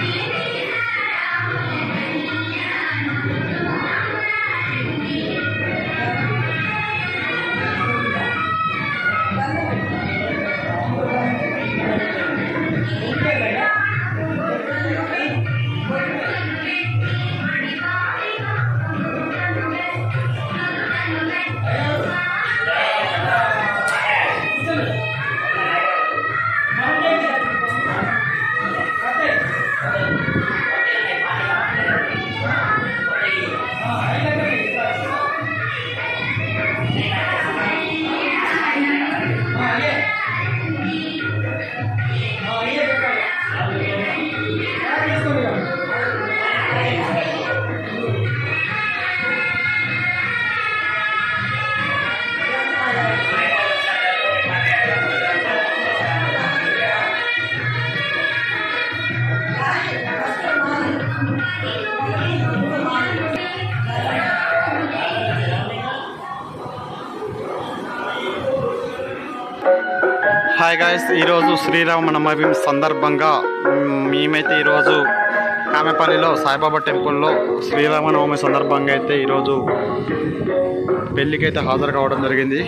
Hi guys ఈరోజు శ్రీరామనవమి సందర్భంగా మ్, మేమైతే ఈరోజు కామెపల్లిలో సాయిబాబా టెంపుల్లో శ్రీరామనవమి సందర్భంగా అయితే ఈరోజు పెళ్ళికైతే హాజరు కావడం జరిగింది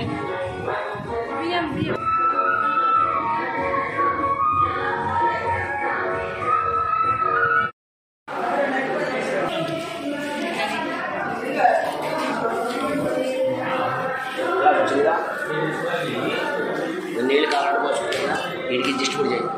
వచ్చిందా నీళ్ళు కావాలంటే పోసుకుంటా వీడికి డిస్ట్రిబ్యూట్ చేయి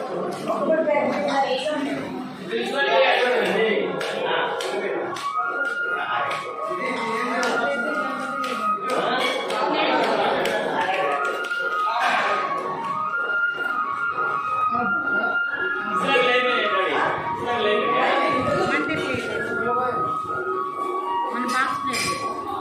మన బాక్స్ ప్లేట్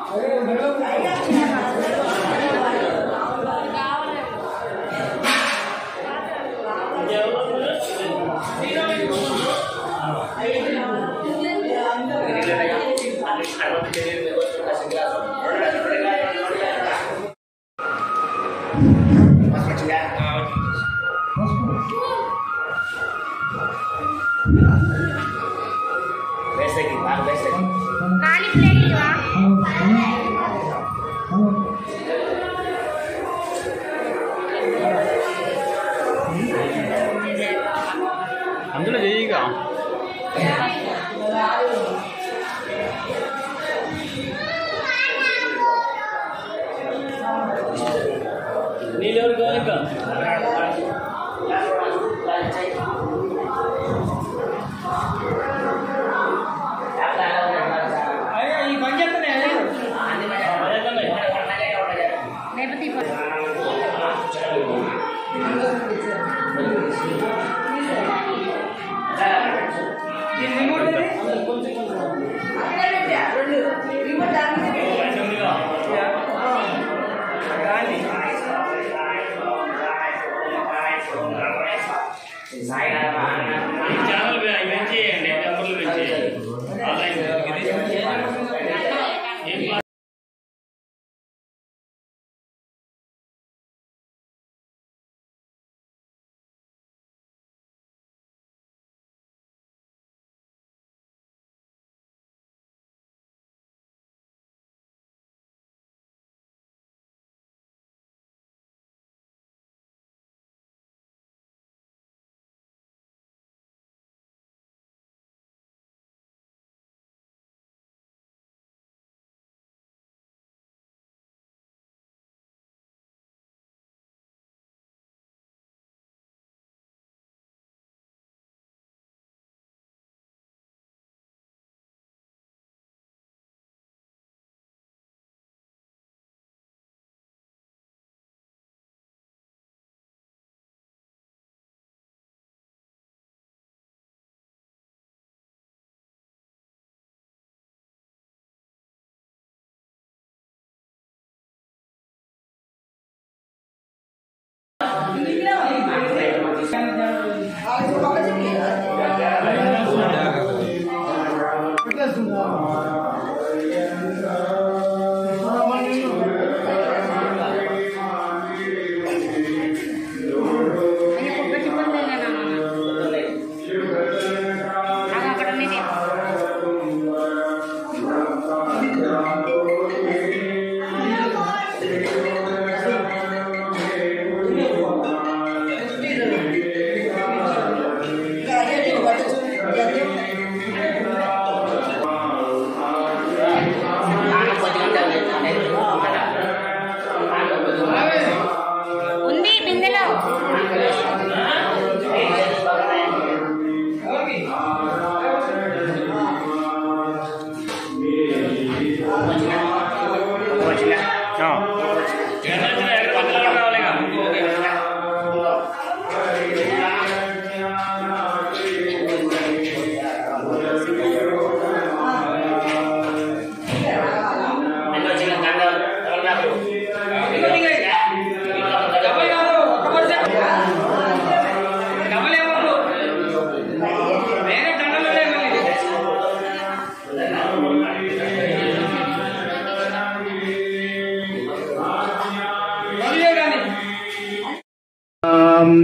వేసకి బాగా వేసకి ఖాళీ ప్లేట్ ఇవ్వా అందులో చేయిగా నీళ్ళు ఎవరు కావాలి ఇంకా లేకపోతే ఇవ్వ. ఛానల్ పెంచేయండి నెంబర్లు పెంచేయండి ఆన్లైన్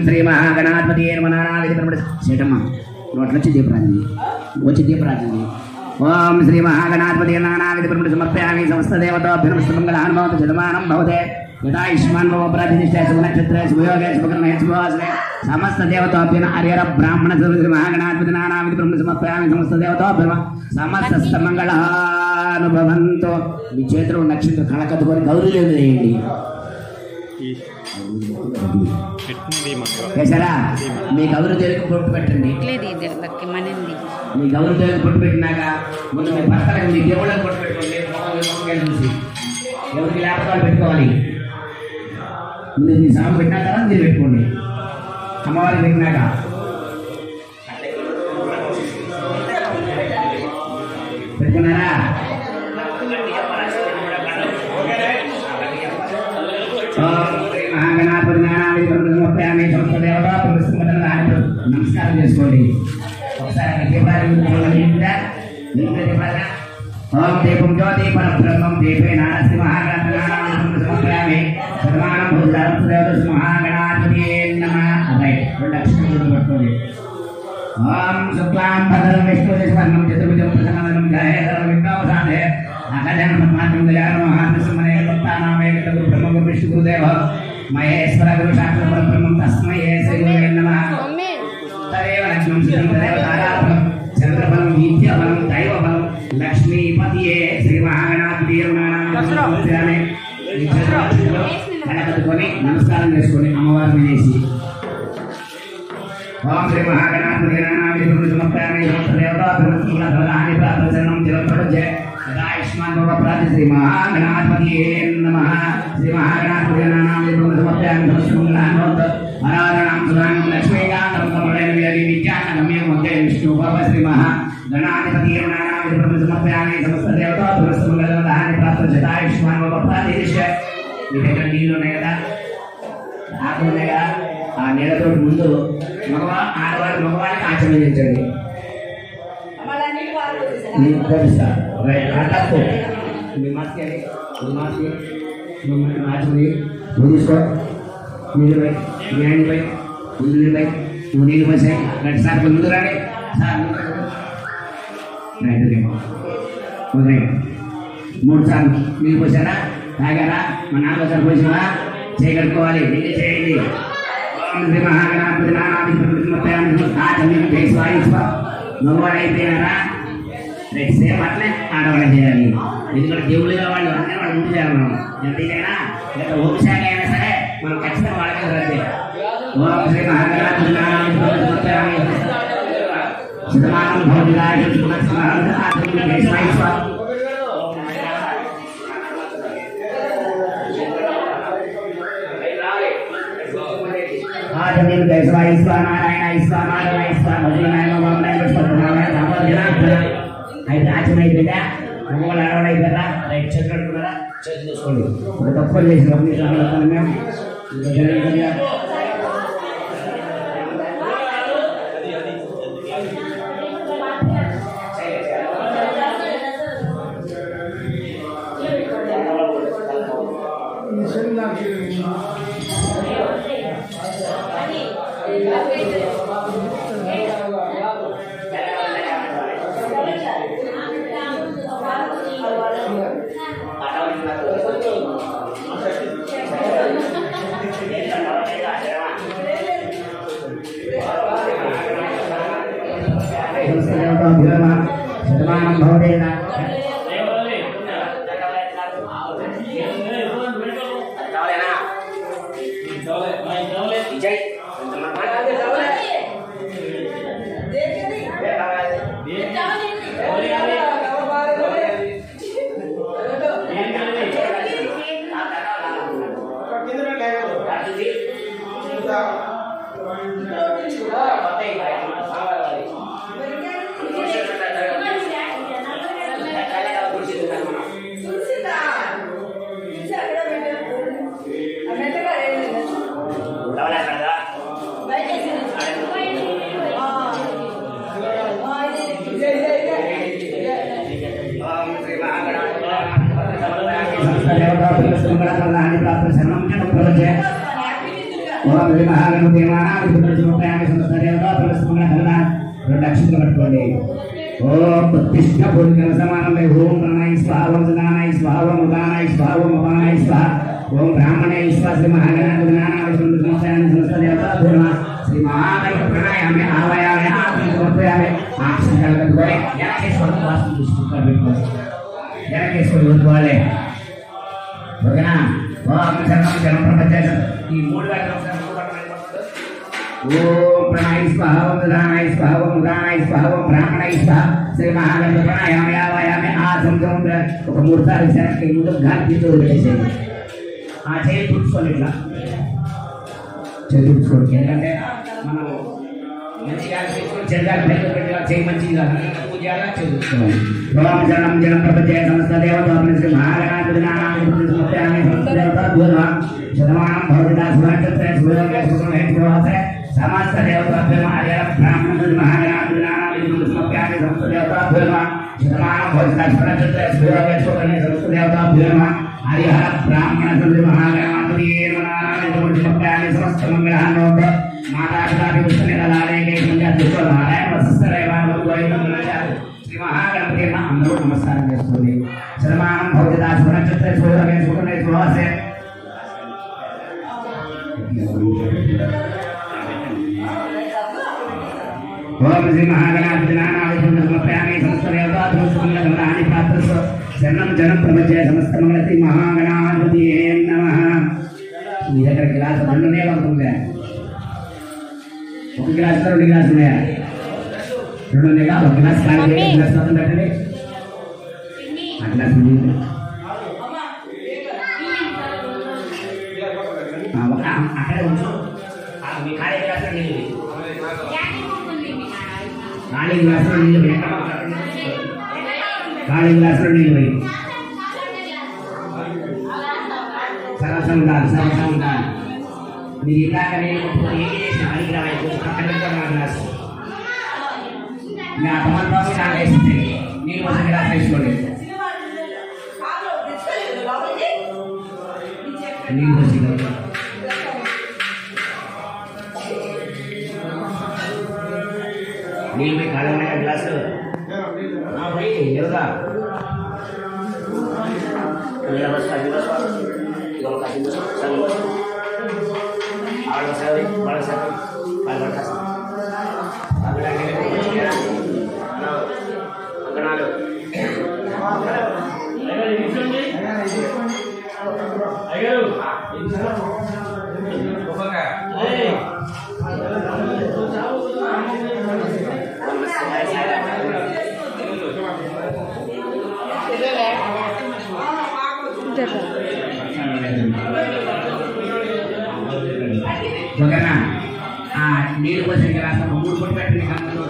శ్రీ మహాగణాధిపతి నానావిధి ప్రమణ సేటమ్మ నోట్లో వచ్చి దీపరాజు వచ్చి దీపరాజు ఓం శ్రీ మహాగణాధిపతి నానావిధి ప్రమణ సమర్పయామి సమస్త దేవతాభ్యం మంగళానుభవత శతమానం భవతే యథాయుష్మాన్ భవ ప్రతిష్ఠ శుభనక్షత్రే శుభయోగే శుభకర్ణే శుభవాసనే సమస్త దేవతాభ్యన హరిహర బ్రాహ్మణ శ్రీ మహాగణాధిపతి నానావిధి ప్రమణ సమర్పయామి సమస్త దేవతాభ్యం సమస్త మంగళానుభవంతో మీ చేతిలో నక్షత్ర కళకత్తుకొని గౌరీలు వేయండి ఈ పెట్టింది మనకు వేసారా మీ గౌరవ దేవికి పొట్టు పెట్టండి ఇట్లేదు ఇది దక్కి మనింది మీ గౌరవ దేవికి పొట్టు పెట్టినాక ముందు మీ భర్తలకు మీ దేవుళ్ళకి పొట్టు పెట్టుకోండి ముఖం ముఖంగా చూసి ఎవరికి లేకపోతే పెట్టుకోవాలి ముందు మీ సాగు పెట్టిన తర్వాత మీరు పెట్టుకోండి అమ్మవారికి పెట్టినాక పెట్టుకున్నారా మహాగణాపతి నానాది సమర్పయామి సమస్త దేవత ప్రస్తుతం నమస్కారం చేసుకోండి ఒకసారి అక్కడ దీపాలు వెలిగించండి. వెలిగించండి దీపాలుగా. ఓం దీపం జ్యోతి పరబ్రహ్మం దీపే నారసి మహాగణాపతి నానాది సమర్పయామి సర్వాణం భూతారం దేవత మహాగణాపతి నమ రైట్ రెండు అక్షరాలు పట్టుకోండి ఓం శుక్లాం భద్రం విష్ణువర్ణం చతుర్భుజం ప్రసన్నవనం జయధరం విఘ్నోపసాదే అగజన పద్మాత్రం దయాను మహాత్మనే భక్తానామేకత గురు బ్రహ్మ గురు విష్ణు గురుదేవ మహేశ్వర గురు శాస్త్ర పరబ్రహ్మం తస్మై శ్రీ గురువే నమః తదేవ లక్ష్మం శ్రీం తదేవ తారాఫలం చంద్రఫలం విద్యాఫలం దైవఫలం లక్ష్మీపతియే శ్రీ మహాగణాధిపతి కనకట్టుకొని నమస్కారం చేసుకొని అమ్మవారిని చేసి ఓం శ్రీ మహాగణాధిపతి నానావిధి సమర్పయామి సమస్త దేవతా ప్రధాని ప్రార్థనం జలప్రజే యథాయుష్మాన్ భవ ప్రాతి శ్రీ మహాగణాధిపతి నమః శ్రీ మహాగణాధిపతి నానావిధి సమర్పయామి సమస్త మంగళాన్ ఆరాధనాం సుధాం లక్ష్మీకాంతం కమలైన వ్యాధి విద్యాన గమ్యం వందే విష్ణు భవ శ్రీ మహా గణాధిపతి నానావిధి సమర్పయామి సమస్త దేవతా సమస్త మంగళాన్ని ప్రార్థన యథాయుష్మాన్ భవ ప్రాతి మీ దగ్గర నీళ్ళు ఉన్నాయి కదా ఆకులున్నాయిగా ఆ నీళ్ళతో ముందు మగవా ఆడవాళ్ళు మగవాళ్ళకి ఆచరించండి నీకు తెలుసా రైట్ ఆ తప్పు మీ మాస్క్ అది మీ మాస్క్ మీ ఆచరి నువ్వు తీసుకో నీళ్ళు పై మీ ఆయన పై ముందు నీళ్ళు పై నువ్వు నీళ్ళు పోసాయి రైట్ సార్ ముందు రాండి సార్ ముందు రండి. రైట్ ఓకే ఓకే మూడు సార్లు నీళ్ళు పోసారా తాగారా మా నాన్న సార్ పోసినా చేయగలుగుకోవాలి నీళ్ళు చేయండి ఓం శ్రీ మహాగణాధిపతి నానాది ప్రతిమత్యాన్ని ఆచరణ దేశవాయుస్వ మగవాడు అయిపోయినారా రేపు సేమ్ అట్లే ఆడవాళ్ళు చేయాలి ఎందుకంటే దేవుళ్ళుగా వాళ్ళు అంటే వాళ్ళు ముందు చేయాలి మనం ఎంతైనా లేక వంశాఖ అయినా సరే మనం ఖచ్చితంగా వాళ్ళకే రద్దే ఓం శ్రీ మహాగణాధిపతి నానాది ప్రతిమత్యాన్ని శతమానం భౌతికాయ ఆచరణ దేశవాయుస్వ ఆజమీన్ కేశవ ఈశ్వర నారాయణ ఈశ్వర మాధవ ఈశ్వర భజనాయ మమ్మల్ని పుష్పనారాయణ రామోజనాథన అయితే ఆచరణ అయిపోయిందా మగవాళ్ళు ఆడవాళ్ళు అయిపోయారా రైట్ చేతులు కట్టుకున్నారా చేతులు చూసుకోండి ఒక తప్పులు చేసి ఒక నిమిషం ఆలోచన మేము ఇంకా జరిగిందా? సంస్కృతంభ్యో నమః. శతమానం భవదేన సమస్త దేవతా పురుష మంగళ ప్రాప్త శరణం ప్రపంచ ఓం శ్రీ మహాగణపతి మహాగణపతి సమస్తదేవతా ప్రవస్తమంగళ కలదా రెండు అక్షంతలు పట్టుకోండి ఓం ప్రతిష్ట పూర్ణ సమానం ఓం ప్రణాయ స్వాహ ఓం సదానాయ స్వాహ ఓం ఉదానాయ స్వాహ ఓం ఉపానాయ స్వాహ ఓం బ్రాహ్మణే స్వాహ శ్రీ మహాగణపతి నానాయ సమస్తయామి సమస్తదేవతా పూర్ణ శ్రీ మహాగణపతి ప్రణాయామి ఆవయామి ఆత్మ సమర్పయామి అక్షంతలు కట్టుకోవాలి జనకేశ్వరం వాస్తు చూసుకుంటారు పెట్టుకోవాలి జనకేశ్వరం వద్దుకోవాలి ఓకేనా ఓం శరణం శరణం ప్రపంచం ఈ మూడు వేల ఓం ప్రణాయ స్వాహ ఓం ఉదానాయ స్వాహ ఓం ఉదానాయ స్వాహ ఓం బ్రాహ్మణాయ స్వాహ శ్రీ మహాగణపతి ప్రణాయామి ఆవయామి ఆ సంతం ఒక మూడు సార్లు శరణకి ముందు గాలితో వదిలేసేది ఆ చేయి పుచ్చుకోండి ఇట్లా చేయి పుచ్చుకోండి ఎందుకంటే మనం మంచిగా తెచ్చుకొని చెరగాలి పైకి పెట్టిలా చేయి మంచిది కాదు పూజ చేయాలా చదువుకోవాలి ఓం శరణం జనం ప్రపంచ సమస్త దేవత శ్రీ మహాగణాధిపతి నానాధిపతి సమర్పయామి సమస్త దేవత పూర్వ శతమానం భవతిదా సునక్షత్రే సూర్యోదయ సుఖమే శుభవాసే సమస్త దేవత పూర్వ హరిహర బ్రాహ్మణ శ్రీ మహాగణాధిపతి నానాధిపతి సమర్పయామి సమస్త దేవత పూర్వ శతమానం భవతిదా సునక్షత్రే సూర్యోదయ సుఖమే సమస్త దేవత పూర్వ హరిహర బ్రాహ్మణ శ్రీ మహాగణాధిపతి నానాధిపతి సమర్పయామి సమస్త మంగళానోద మాతాపితాపి పుష్పనిరలాలే కేశంగా దుఃఖలాలయ వత్సరేవాలు గోవిందములాచారు శ్రీ మహాగణపతి అమ్మ అందరూ నమస్కారం చేసుకోండి శతమానం భౌతిదా సునక్షత్ర సూర్యమే సుఖమే సువాసే ఓం శ్రీ మహాగణాధిపతి నానావిధులు సమర్పయామి సమస్త దేవతాన్ని ప్రాప్తస్వ శరణం జనం ప్రపంచే సమస్త మంగళ శ్రీ మహాగణాధిపతి నమ మీ దగ్గర గ్లాస్ రెండునే ఉంటుంది ఒక గ్లాస్ రెండు గ్లాస్ ఉన్నాయా రెండు ఉన్నాయా ఒక గ్లాస్ ఖాళీ చేయండి, ఒక గ్లాస్ మొత్తం పెట్టండి ఆ గ్లాస్ ఉంది. ఆ, ఒక అక్కడే ఉంచు ఆ, మీ ఖాళీ గ్లాస్ నీళ్ళు ఇవ్వు. ఖాళీ గ్లాసులో నీళ్ళు పోయి ఖాళీ గ్లాసులో నీళ్ళు పోయి సరసం ఉండాలి సరసం ఉండాలి మీరు ఇలాగ నేను ఏం చేసిన పనికి రావాలి కొంచెం పక్కన పెట్టుకోండి నా గ్లాస్ మీ ఆ టమాటా బాబు నాకు వేసింది నేను ఒక గ్లాస్ వేసుకోండి నీళ్ళు వచ్చి నీళ్ళు పోయి ఖాళీ ఉన్నాయి గ్లాసు ఆ, పోయి ఎవరా Mira, vas a ayudar a Digo, lo que hacemos es salir. Ahora vas a ver, vas a ver, vas a ver. అంకణాలు అయ్యారు ఓకేనా ఆ నీళ్ళు పోసిన గ్లాస్ ఒక మూడు పొట్టు పెట్టండి గంగలో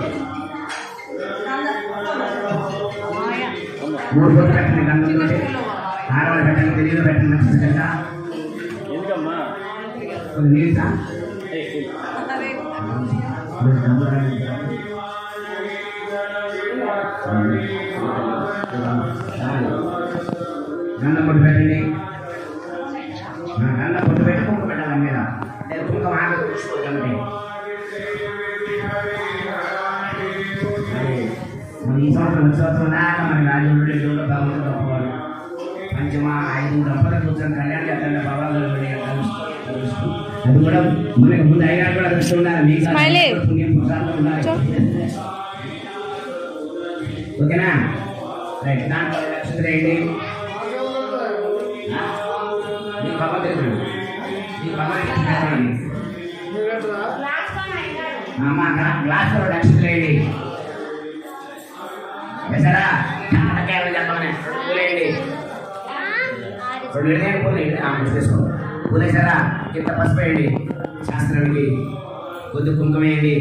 మూడు పొట్టు పెట్టండి గంగలో ఆడవాళ్ళు పెట్టండి తెలియదు పెట్టండి మంచిది కదా ఎందుకమ్మా కొన్ని నీళ్ళు తా. గంధం పొట్టు పెట్టండి ఆ, గంధం పొట్టు పెట్టి కుంకుమ పెట్టాలి మీద నేను కుంకుమ ఆగి చూసుకోకండి మరి ఈ సంవత్సరం వచ్చే సంవత్సరం దాకా మన రాజ్యంలో దేవుడు భగవంతుడు గొప్పవాడు పంచమ ఐదు దంపతులు కూర్చొని కళ్యాణం చేస్తాడు బాబాలు అది కూడా మనకు ముందు అయ్యారు కూడా దృష్టి ఉండాలి మీకు ఆ Smiley. పుణ్యం పురుషార్థం ఉండాలి ఓకేనా రైట్ దాంట్లో నక్షత్రం ఏంటి మీ భగవంతుడు మీ భగవంతుడు అమ్మా గ్లాస్ లో నక్షత్రం ఏంటి వేసారా కాకరకాయలు చెప్పమని పూలేయండి రెండు విడదీయండి పూలేయండి ఆ ముడి తీసుకో పూలేసారా కింద పసుపు వేయండి శాస్త్రం వేయండి కొద్ది కుంకుమ వేయండి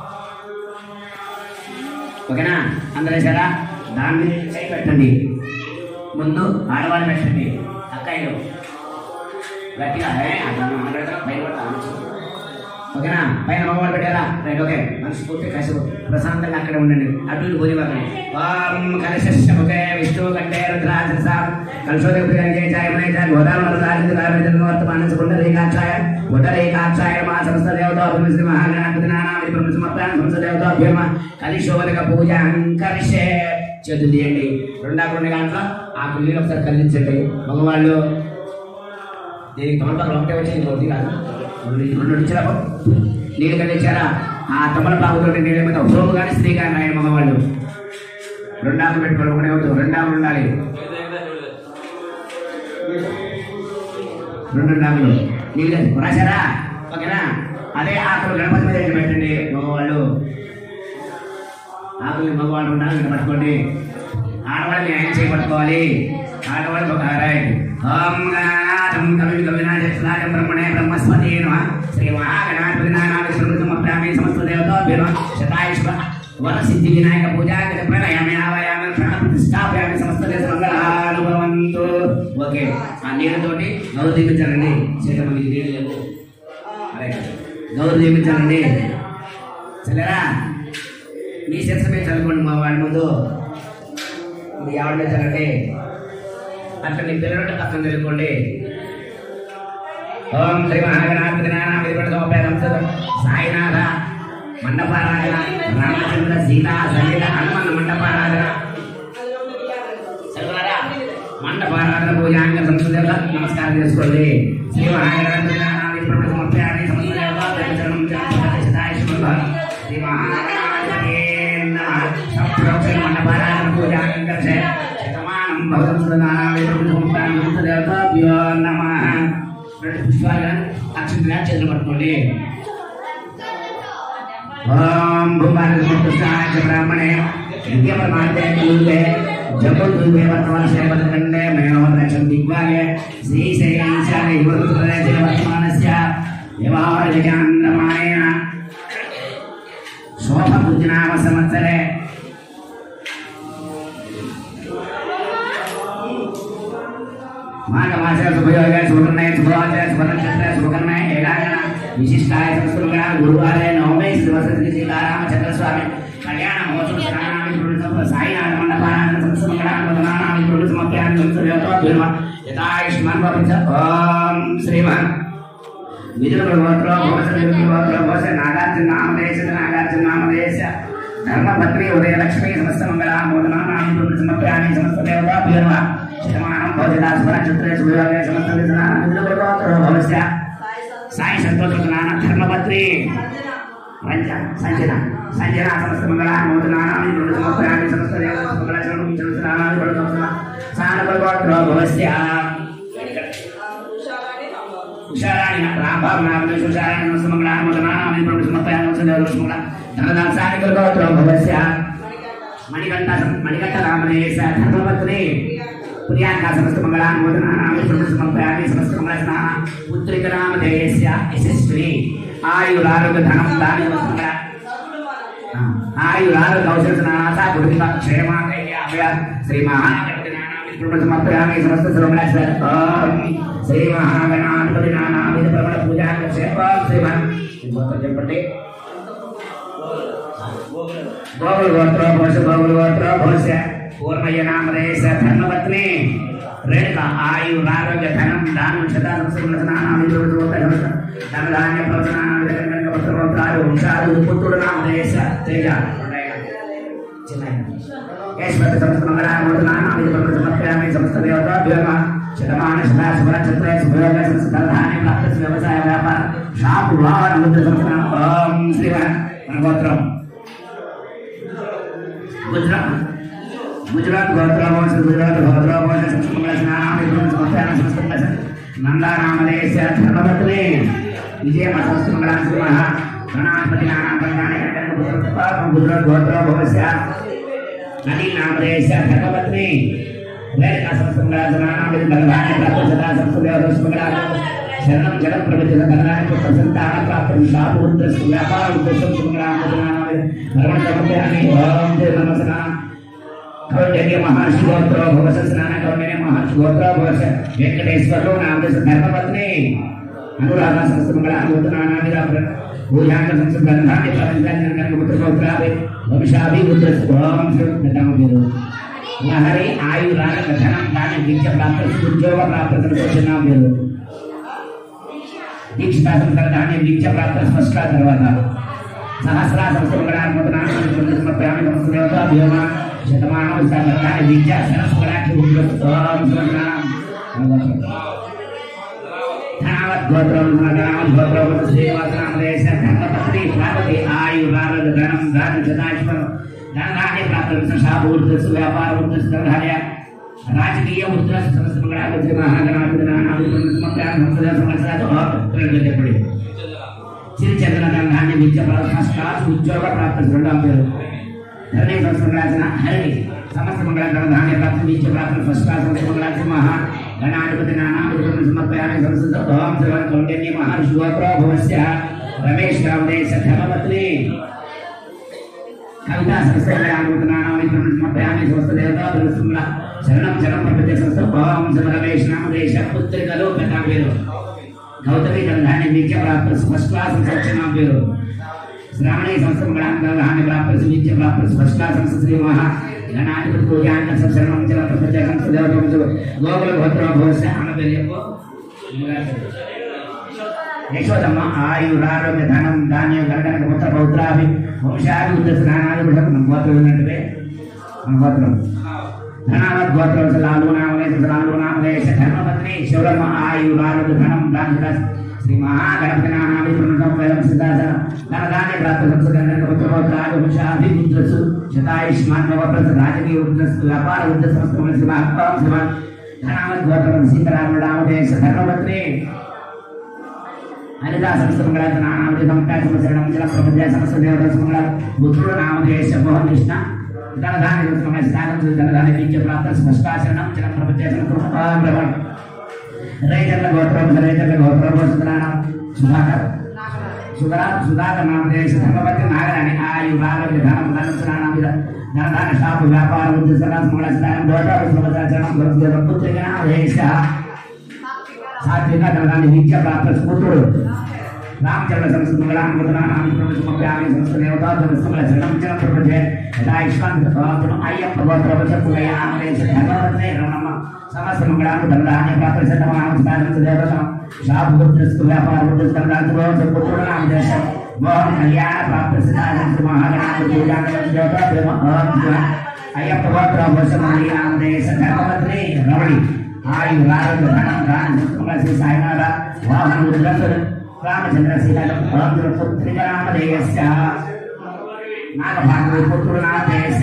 ఓకేనా అందరూ వేసారా దాని మీద చేయి పెట్టండి ముందు ఆడవాళ్ళు పెట్టండి అక్కాయిలు గట్టిగా ఏ, అట్లా మాట్లాడతారా భయపడతా ఓకేనా పైన మగవాళ్ళు పెట్టారా రైట్ ఓకే మనసు పూర్తి కాసేపు ప్రశాంతంగా అక్కడే ఉండండి అటు ఇటు పోయి వాకండి ఓం కలశముఖే విష్ణు కంటే రుద్రాజసాం కలశోదయ ప్రియంగే చాయమనే చాయ గోదావరి రాజు రాజు వర్తమాన పుండరీకాక్షాయ పుండరీకాక్షాయ మా సమస్త దేవతా శ్రీ మహాగణపతి నానాది బ్రహ్మ సమర్పణ సమస్త దేవతా భీమ కలిశోదక పూజ అంకరిషే చేతులు తీయండి రెండా రెండు గంటల ఆ పిల్లని ఒకసారి కదిలించండి మగవాళ్ళు దీనికి తమలపాకులు ఒకటే వచ్చి ఇంకో ఒకటి కాదు రెండు రెండు ఇచ్చారా నీళ్ళు కదిలించారా ఆ తమలపాకుతో నీళ్ళ మీద సోపు కానీ స్త్రీ కానీ ఆయన మగవాళ్ళు రెండాకులు పెట్టుకోవడం ఒకటే వద్దు రెండాకులు ఉండాలి రెండు నాకులు నీళ్ళు కలిసి రాశారా ఓకేనా అదే ఆకులు గణపతి మీద ఎత్తి పెట్టండి మగవాళ్ళు ఆకులు మగవాళ్ళు ఉండాలి ఇక్కడ పట్టుకోండి ఆడవాళ్ళని ఆయన చేయి పట్టుకోవాలి ఆడవాళ్ళు ఒక రైట్ ఓం గణాథం కవి కవినాథం బ్రహ్మణే బ్రహ్మస్పతి నమః శ్రీ మహాగణాధిపతి నారాయణ సమప్రామి సమస్త దేవతాభ్యో శతాయుష్మ వర సిద్ధి వినాయక పూజా ప్రణయామి ఆవయామి ప్రాణ ప్రతిష్టాపయామి సమస్త దేశ మంగళాలు భవంతు ఓకే ఆ నీళ్ళతోటి గౌరవ దీపించాలండి చేత మనకి నీళ్ళు లేవు అరే గౌరవ దీపించాలండి సరేరా మీ శిరస మీద చదువుకోండి మా వాడి ముందు మీ ఆవిడ మీద చదవండి అక్కడ నీ పిల్లలు పక్కన చదువుకోండి ఓం శ్రీ మహాగణాధిపతి నారాయణ విధిపడ సమర్పయామి సాయినాథ మండపారాధన రామచంద్ర సీత సహిత హనుమన్ మండపారాధన చదువులారా మండపారాధన పూజాంగ సంస్కృతి నమస్కారం చేసుకోండి శ్రీ మహాగణాధిపతి నారాయణ విధిపడ సమర్పయామి సమస్త దేవతా దైవచరణం చరణం శతాయుష్మ శ్రీ మహాగణాధిపతి నమః సంప్రోక్షణ మండపారాధన పూజాంగ శతమానం భగవంతుడు నారాయణ విధిపడ సమర్పయామి సమస్త దేవతాభ్యో నమః రెండు పుష్పాలు అక్షంతగా చేతులు పట్టుకోండి ఓం భూమానకృష్ణాయ బ్రాహ్మణే దివ్యపరమాత్మే కూర్వే జపూర్వే వర్తమాన సేవకండే మేనోదక్షం దిగ్వాగే శ్రీశైలాంశాయ యువృతప్రదేశే వర్తమానస్య వ్యవహారజాంద్రమాయేన శోభబుద్ధినామ సంవత్సరే మాఘమాస శుభయోగ శుభకర్ణయ శుభవాచ శుభనక్షత్ర శుభకర్ణయ ఏకాగణ విశిష్టాయ సంస్కృత గురువారే నవమే శ్రీ వసతి సీతారామచంద్ర స్వామి కళ్యాణ మహోత్సవ స్నానామి పురుష సాయినాథ మండపానాన్ని సంస్మరణాన్ని పురుష సమర్పయాన్ని సంస్కృత యథాయుష్మాన్ భవించ ఓం శ్రీమాన్ విదురుడు గోత్ర భోస విదురుడు గోత్ర భోస నాగార్జున నామదేశ నాగార్జున నామదేశ ధర్మపత్ని ఉదయలక్ష్మి సమస్త మంగళామోదనాన్ని పురుష సమర్పయాన్ని సమస్త దేవతాభ్యర్వ శతమానం భవతిదా సునక్షత్రే సూర్యోదయ సమస్త విదురుడు గోత్ర భవస్య సాయి సంతోషనాన ధర్మపత్రి పంచ సంజన సంజన సమస్త మంగళామోదనాన్ని పురుష సమర్పయాన్ని సమస్త దేవతా మంగళాచరణం చంద్రనాన్ని పురుష సానప గోత్ర భవస్య ఉషారాణి రాంభావనామని సుషారాణి నమస్తమంగళామోదనాన్ని పురుష సమర్పయాన్ని సమస్త దేవతా మంగళ ధనదాసాని గోత్ర భవస్య మణికంఠ మణికంఠ రామదేశ ధర్మపత్ని ప్రియాంక సమస్త మంగళానుమోదనామి సమస్త మంగళాన్ని సమస్త మంగళ స్నాన పుత్రిక నామధేయస్య యశస్విని ఆయురారోగ్య ధనం దాని మంగళ ఆయురారోగ్య ఔషధ స్నానాస కుటుంబ క్షేమ కైర్యాభయ శ్రీ మహాగణపతి నానామి కుటుంబ సమర్పయామి సమస్త సర్వమేశ్వర ఓం శ్రీ మహాగణాధిపతి నానామి ప్రబల పూజా ఓం శ్రీ మహా మొత్తం చెప్పండి గోగులు గోత్ర భోష గోగులు గోత్ర భోష పూర్ణయ్య నామదేశ ధర్మపత్ని రేణుక ఆయు ఆరోగ్య ధనం దానం శతాధాన్య ప్రవచనాలు పత్రగోత్రాలు వంశాలు పుత్రుడు నామదేశ తేజ యశ్వత సమస్త మంగళామూర్తనామి సమర్పయామి సమస్త దేవతాభ్యోగ శతమాన శత శుభనక్షత్ర శుభయోగ సమస్త ధనాన్ని ప్రాప్త వ్యవసాయ వ్యాపార షాపు వాహన ముద్ర సంస్థ ఓం శ్రీవన్ మన గోత్రం గుజరాత్ గుజరాత్ గోత్రమోష గుజరాత్ గోత్రమోష సంస్కృత స్నానామి సంస్థాన సంస్కృత నందానామదేశ ధర్మపత్ని విజయ సంస్కృత మహా గణాధిపతి నానాపన్నాని గుజరాత్ గోత్రమోష నదీ నామదేశ ధర్మపత్ని వేదిక సంస్కృత స్నానామి ధర్మాన్ని ప్రాప్త సదా సంస్కృత సంస్కృత శరణం జలం ప్రవృత్తి ధనాన్ని పుత్ర సంతాన ప్రాప్తం శాపు ఉద్దేశం వ్యాపార ఉద్దేశం సుమగ్రామనామి భరమణ సమర్పయామి ఓం దే నమస్కారం కౌండన్య మహర్షి గోత్ర భవస స్నాన కౌండన్య మహర్షి గోత్ర భవస వెంకటేశ్వరు నామదేశ ధర్మపత్ని అనురాధ సంస్థ మంగళ నూతనానాది భూయాన సంస్కృతాన్ని ప్రపంచాన్ని పుత్రపౌత్రాభి వంశాభి పుత్రస్వాం మీరు లహరి ఆయు రాగ ధనం దాని విద్య ప్రాప్త ఉద్యోగ ప్రాప్త సంతోషణ మీరు దీక్షిత సంస్కృతాన్ని విద్య ప్రాప్త స్పష్ట తర్వాత సహస్రా సంస్కృతాన్ని సమర్పయామి సంస్కృత భీమ శతమానం సంస్కృతాన్ని విద్య సరస్వరాక్షి ఉద్యోగం ధనావద్గోత్రం ధనావద్గోత్రం శ్రీవాసనామదేశ ధర్మపత్ని పార్వతి ఆయు రాగ ధనం దాని జనాశ్వరం ధనాన్ని ప్రాప్త శాపూర్ధస్సు వ్యాపార ఉద్రస్సు ధనాయ రాజకీయ ఉద్రస్సు సంస్కృతి మహాగణాధిపతి సమర్పయామి సంస్కృత సంవత్సరాలు చెప్పండి సిరిచంద్ర గంధాన్ని విద్య ఫస్ట్ ఉద్యోగ ప్రాప్త రెండవ పేరు ధరణి సంస్కృతాచన హరి సమస్త మంగళ గణధాన్య ప్రాప్తి విద్య ప్రాప్తి ఫస్ట్ క్లాస్ సమస్త మంగళాచి మహా గణాధిపతి నానాధిపతి సమర్పయామి సంస్కృత ఓం శ్రీవన్ కౌండ్యని మహర్షి గోత్రో భవస్య రమేష్ రామదేశ ధర్మపత్ని కవితా సంస్కృతానుమతి నానాధిపతి సమర్పయామి సంస్థ దేవతా దురసింహ శరణం శరణం ప్రపంచ సంస్థ ఓం శ్రీ రమేష్ నామదేశ పుత్రికలు పెద్ద పేరు గౌతమి గంధాన్ని విద్య ప్రాప్త ఫస్ట్ క్లాస్ సత్యనా పేరు శ్రావణి సంస్థ గణాన్ని ప్రాప్త విద్య ప్రాప్త ఫస్ట్ క్లాస్ సంస్థ శ్రీ మహా గణాధిపతి పూజాంత శరణం చల ప్రపంచ సంస్థ దేవత గోకుల భద్ర భవస్య ఆమె పేరు చెప్పు యశోదమ్మ ఆయురారోగ్య ధనం ధాన్యం గణగణక పుత్ర పౌత్రాభి వంశాది ఉద్దేశ నానాది మన గోత్రం ఉన్నట్టువే మన గోత్రం ధనావత్ గోత్రం లాలు నామలేశ లాలు నామలేశ ధర్మపత్ని శివరమ్మ ఆయురారోగ్య ధనం దాని శ్రీ మహాగణపతి నానాది ప్రణతం వేదం సిద్ధాసన ధనదాన్య ప్రాప్త సంస్కరణ పుత్ర పౌత్రాది వంశాది ఉద్రస్సు శతాయుష్మాన్ నవప్రస రాజకీయ ఉద్రస్సు వ్యాపార ఉద్రస్సు సంస్థ శ్రీ మహాత్మా శివాన్ ధనావత్ గోత్రం సీతారామ రామదేశ ధర్మపత్ని హరిదా సంస్థ నానామది సంకాశం శరణం జల ప్రపంచ సమస్త దేవత సమల బుద్ధుడు నామదేశ మోహన్ కృష్ణ ధనధాన్య సంస్థ స్థానం ధనధాన్య బీజ ప్రాప్త స్పష్టాచరణం జల ప్రపంచ సంస్కృతం రైతన్న గోత్రం రైతన్న గోత్రం వస్తున్నాను సుధాకర్ సుధరా సుధాకర్ నామదేశ ధర్మపతి నాగరాణి ఆయు రాగవి ధనం ధనస్నానం ధనధాన షాపు వ్యాపార ఉద్దేశ సమల స్థానం గోత్ర సమచాచరణం పుత్రిక నామదేశ సాత్విక ధనాన్ని విద్య ప్రాప్త స్ఫూర్తుడు రామచంద్ర సంస్కృతి సంస్కృత శరణం చరణ ప్రపంచే యథాయుష్మాన్ అయ్యప్ప గోత్రవచపులయ నామదేశ ధర్మపత్నే రమణమ్మ సమస్త మంగళాను దండాన్ని ప్రాప్త శతమానం దేవత శాభూర్తిస్తు వ్యాపార ఉద్దేశం పుత్రుడు నామదేశం మోహన్ కళ్యాణ ప్రాప్త సిద్ధాంత మహాగణాన్ని పూజాంగ దేవత ప్రేమ అయ్యప్ప గోత్ర వశమణి నామదేశ ధర్మపత్ని రమణి ఆయు రాజు ధనం దాని శ్రీ సాయినాథ వాహన ఉద్రసుడు రామచంద్ర సీతాలం భద్ర పుత్రిక రామదేయస్య నాగభాగవత పుత్రుడు నామదేశ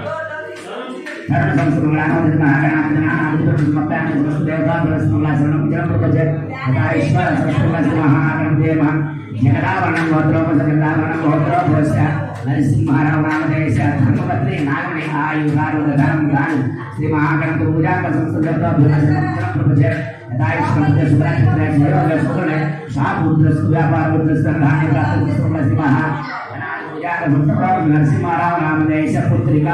ధరణ సంస్కృతి మహాగణాధిపతి నానాధిపతి సమర్పయామి దేవతా తులసిమల్లా శరణం జనం ప్రపంచ ఈశ్వర సంస్కృతి మహాగణదేవ జగదావరణం గోత్రోపస జగదావరణం గోత్రోపస్య నరసింహారావు నామదేశ ధర్మపత్ని నాగమణి ఆయు రారుద ధనం దాని శ్రీ మహాగణపతి పూజాంగ సంస్కృతి ప్రపంచ యథాయుష్మంత్రి సుబ్రహ్మణ్య జయోగ సుగుణ శాపుద్రస్తు వ్యాపార ఉద్రస్తు ధాన్య ప్రాప్త శ్రీ మహా నరసింహారావు నామదేశ పుత్రిక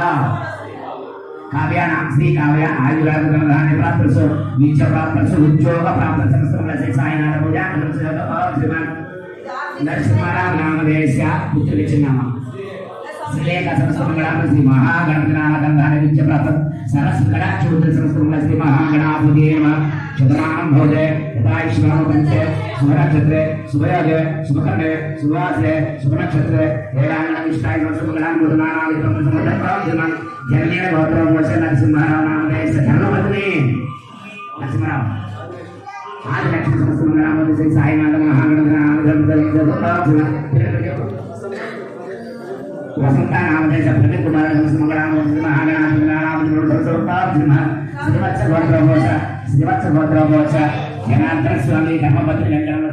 కావ్య నామ శ్రీ కావ్య ఆయురాధ ధాన్య ప్రాప్త విద్య ప్రాప్త ఉద్యోగ ప్రాప్త సంస్థ సాయినాథ పూజా శ్రీమాన్ నరసింహారావు నామదేశ పుత్రుడి చిన్నమ్మ శ్రీలేఖ సంస్కృతం శ్రీ మహాగణగణాగంధాన విద్య ప్రాప్త సరస్వరాక్షుద్ర సంస్కృతం శ్రీ మహాగణాపతి చతురానం భోజే యథాయుష్మాన పంచే శుభనక్షత్రే శుభయోగే శుభకర్ణే శుభవాసే శుభనక్షత్రే ఏడాంగణ విష్టాయ సంస్కృతం ముదనానాదికం సమర్థం జననీయ గోత్రం వశ నరసింహారావు నామదేశ ధర్మపత్ని నరసింహారావు ఆది లక్ష్మీ సంస్కృతం నామదేశ శ్రీ సాయినాథ మహాగణగణాగంధ వసంత నామదేశ ప్రతి కుమార మంగళామూర్తి మహాగణాధిపతి శ్రీవత్స గోత్రోభోష శ్రీవత్స గోత్రోభోష జనార్దన స్వామి ధర్మపత్రి